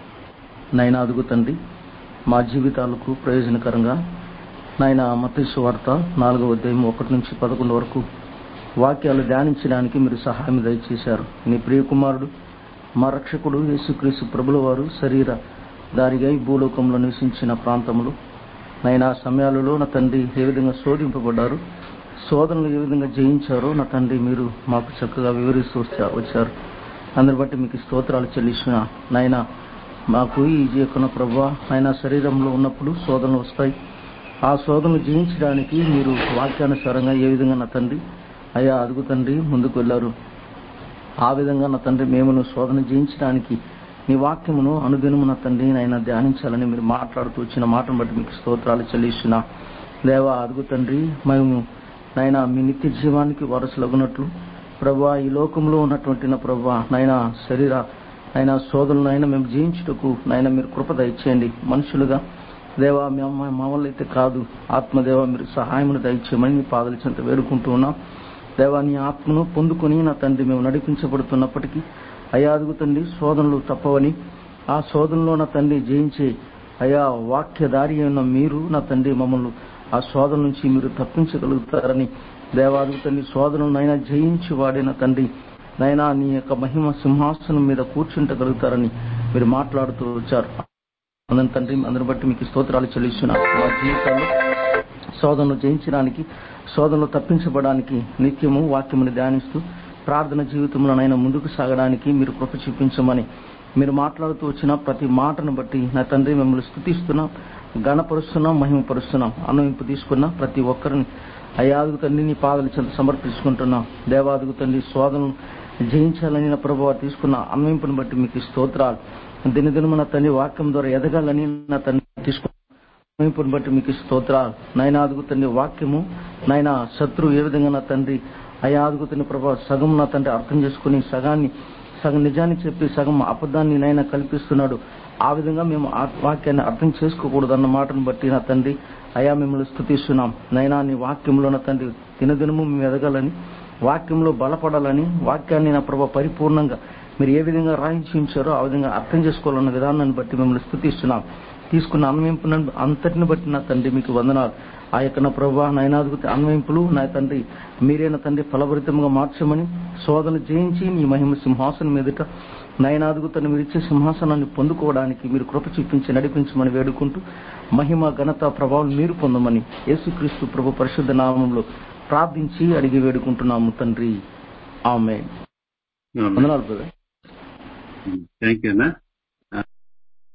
నైనా అదుగు తండ్రి మా జీవితాలకు ప్రయోజనకరంగా నాయన మతీసు వార్త నాలుగవ అధ్యాయం ఒకటి నుంచి పదకొండు వరకు వాక్యాలు ధ్యానించడానికి మీరు సహాయం దయచేశారు నీ ప్రియకుమారుడు మా రక్షకుడు యేసుక్రీస్తు ప్రభుల వారు శరీర దారిగా ఈ భూలోకంలో నివసించిన ప్రాంతంలో నైనా సమయాలలో నా తండ్రి ఏ విధంగా శోధింపబడ్డారు శోధనలు ఏ విధంగా జయించారో నా తండ్రి మీరు మాకు చక్కగా వివరిస్తూ వచ్చా- వచ్చారు అందరి బట్టి మీకు స్తోత్రాలు చెల్లిస్తున్నా నాయన మాకు ఈ యొక్క ప్రభు ఆయన శరీరంలో ఉన్నప్పుడు శోధనలు వస్తాయి ఆ శోధనలు జయించడానికి మీరు వాక్యానుసారంగా ఏ విధంగా నా తండ్రి అయ్యా అదుగు తండ్రి ముందుకు వెళ్ళారు ఆ విధంగా నా తండ్రి మేమును శోధన జయించడానికి నీ వాక్యమును అనుదినము నా తండ్రి నాయన ధ్యానించాలని మీరు మాట్లాడుతూ వచ్చిన మాటను బట్టి మీకు స్తోత్రాలు చెల్లిస్తున్నా దేవా అదుగు తండ్రి మేము నాయన మీ నిత్య జీవానికి వారసులగునట్లు ప్రభా ఈ లోకంలో ఉన్నటువంటి నా ప్రభా నాయన శరీర ఆయన శోధనలైనా మేము జయించుటకు నాయన మీరు కృప దయచేయండి మనుషులుగా దేవా మేము మా వల్ల అయితే కాదు ఆత్మదేవ మీరు సహాయమును దయచేయమని మీ పాదల చెంత వేడుకుంటూ ఉన్నాం దేవా నీ ఆత్మను పొందుకొని నా తండ్రి మేము నడిపించబడుతున్నప్పటికీ అయా అదుగుతండి శోధనలు తప్పవని ఆ శోధనలో నా తండ్రి జయించే అయా వాక్య దారి ఉన్న మీరు నా తండ్రి మమ్మల్ని ఆ శోధన నుంచి మీరు తప్పించగలుగుతారని దేవాదుగు తండ్రి శోధనలనైనా జయించి వాడిన తండ్రి నైనా నీ యొక్క మహిమ సింహాసనం మీద కూర్చుంటగలుగుతారని మీరు మాట్లాడుతూ వచ్చారు అందరి తండ్రి అందరి బట్టి మీకు స్తోత్రాలు చెల్లిస్తున్నా మా జీవితాల్లో శోధనలు జయించడానికి శోధనలు తప్పించబడానికి నిత్యము వాక్యముని ధ్యానిస్తూ ప్రార్థన జీవితంలోనైనా ముందుకు సాగడానికి మీరు కృప చూపించమని మీరు మాట్లాడుతూ వచ్చిన ప్రతి మాటను బట్టి నా తండ్రి మిమ్మల్ని స్థుతిస్తున్నాం గణపరుస్తున్నాం మహిమపరుస్తున్నాం అన్వయింపు తీసుకున్న ప్రతి ఒక్కరిని అయ్యాదుగు తండ్రి నీ పాదల చెంత సమర్పించుకుంటున్నాం దేవాదుగు తండ్రి శోధనలు జయించాలని నా ప్రభావ తీసుకున్న అన్వయింపుని బట్టి మీకు స్తోత్రాలు దినదినము నా తండ్రి వాక్యం ద్వారా ఎదగాలని నా తండ్రి తీసుకున్న సమీపుని బట్టి మీకు స్తోత్రాలు నాయన అదుగుతున్న వాక్యము నాయన శత్రువు ఏ విధంగా నా తండ్రి అయా అదుగుతున్న ప్రభావ సగం నా తండ్రి అర్థం చేసుకుని సగాన్ని సగం నిజాన్ని చెప్పి సగం అబద్ధాన్ని నాయన కల్పిస్తున్నాడు ఆ విధంగా మేము ఆ వాక్యాన్ని అర్థం చేసుకోకూడదు అన్న మాటను బట్టి నా తండ్రి అయా మిమ్మల్ని స్థుతిస్తున్నాం నైనా నీ వాక్యంలో నా తండ్రి దినదినము మేము ఎదగాలని వాక్యంలో బలపడాలని వాక్యాన్ని నా ప్రభావ పరిపూర్ణంగా మీరు ఏ విధంగా రాయించి ఉంచారో ఆ విధంగా అర్థం చేసుకోవాలన్న విధానాన్ని బట్టి మిమ్మల్ని స్థుతిస్తున్నాం తీసుకున్న అన్వయింపు అంతటిని బట్టి నా తండ్రి మీకు వందనాలు ఆ యొక్క నా ప్రభా నయనాధిపతి అన్వయింపులు నా తండ్రి మీరే నా తండ్రి ఫలభరితంగా మార్చమని శోధన జయించి నీ మహిమ సింహాసనం మీదట నయనాధిపతిని మీరు ఇచ్చే సింహాసనాన్ని పొందుకోవడానికి మీరు కృప చూపించి నడిపించమని వేడుకుంటూ మహిమ ఘనత ప్రభావం మీరు పొందమని యేసుక్రీస్తు ప్రభు పరిశుద్ధ నామంలో ప్రార్థించి అడిగి వేడుకుంటున్నాము తండ్రి ఆమె వందనాలు బ్రదర్ థ్యాంక్ యూ అన్నా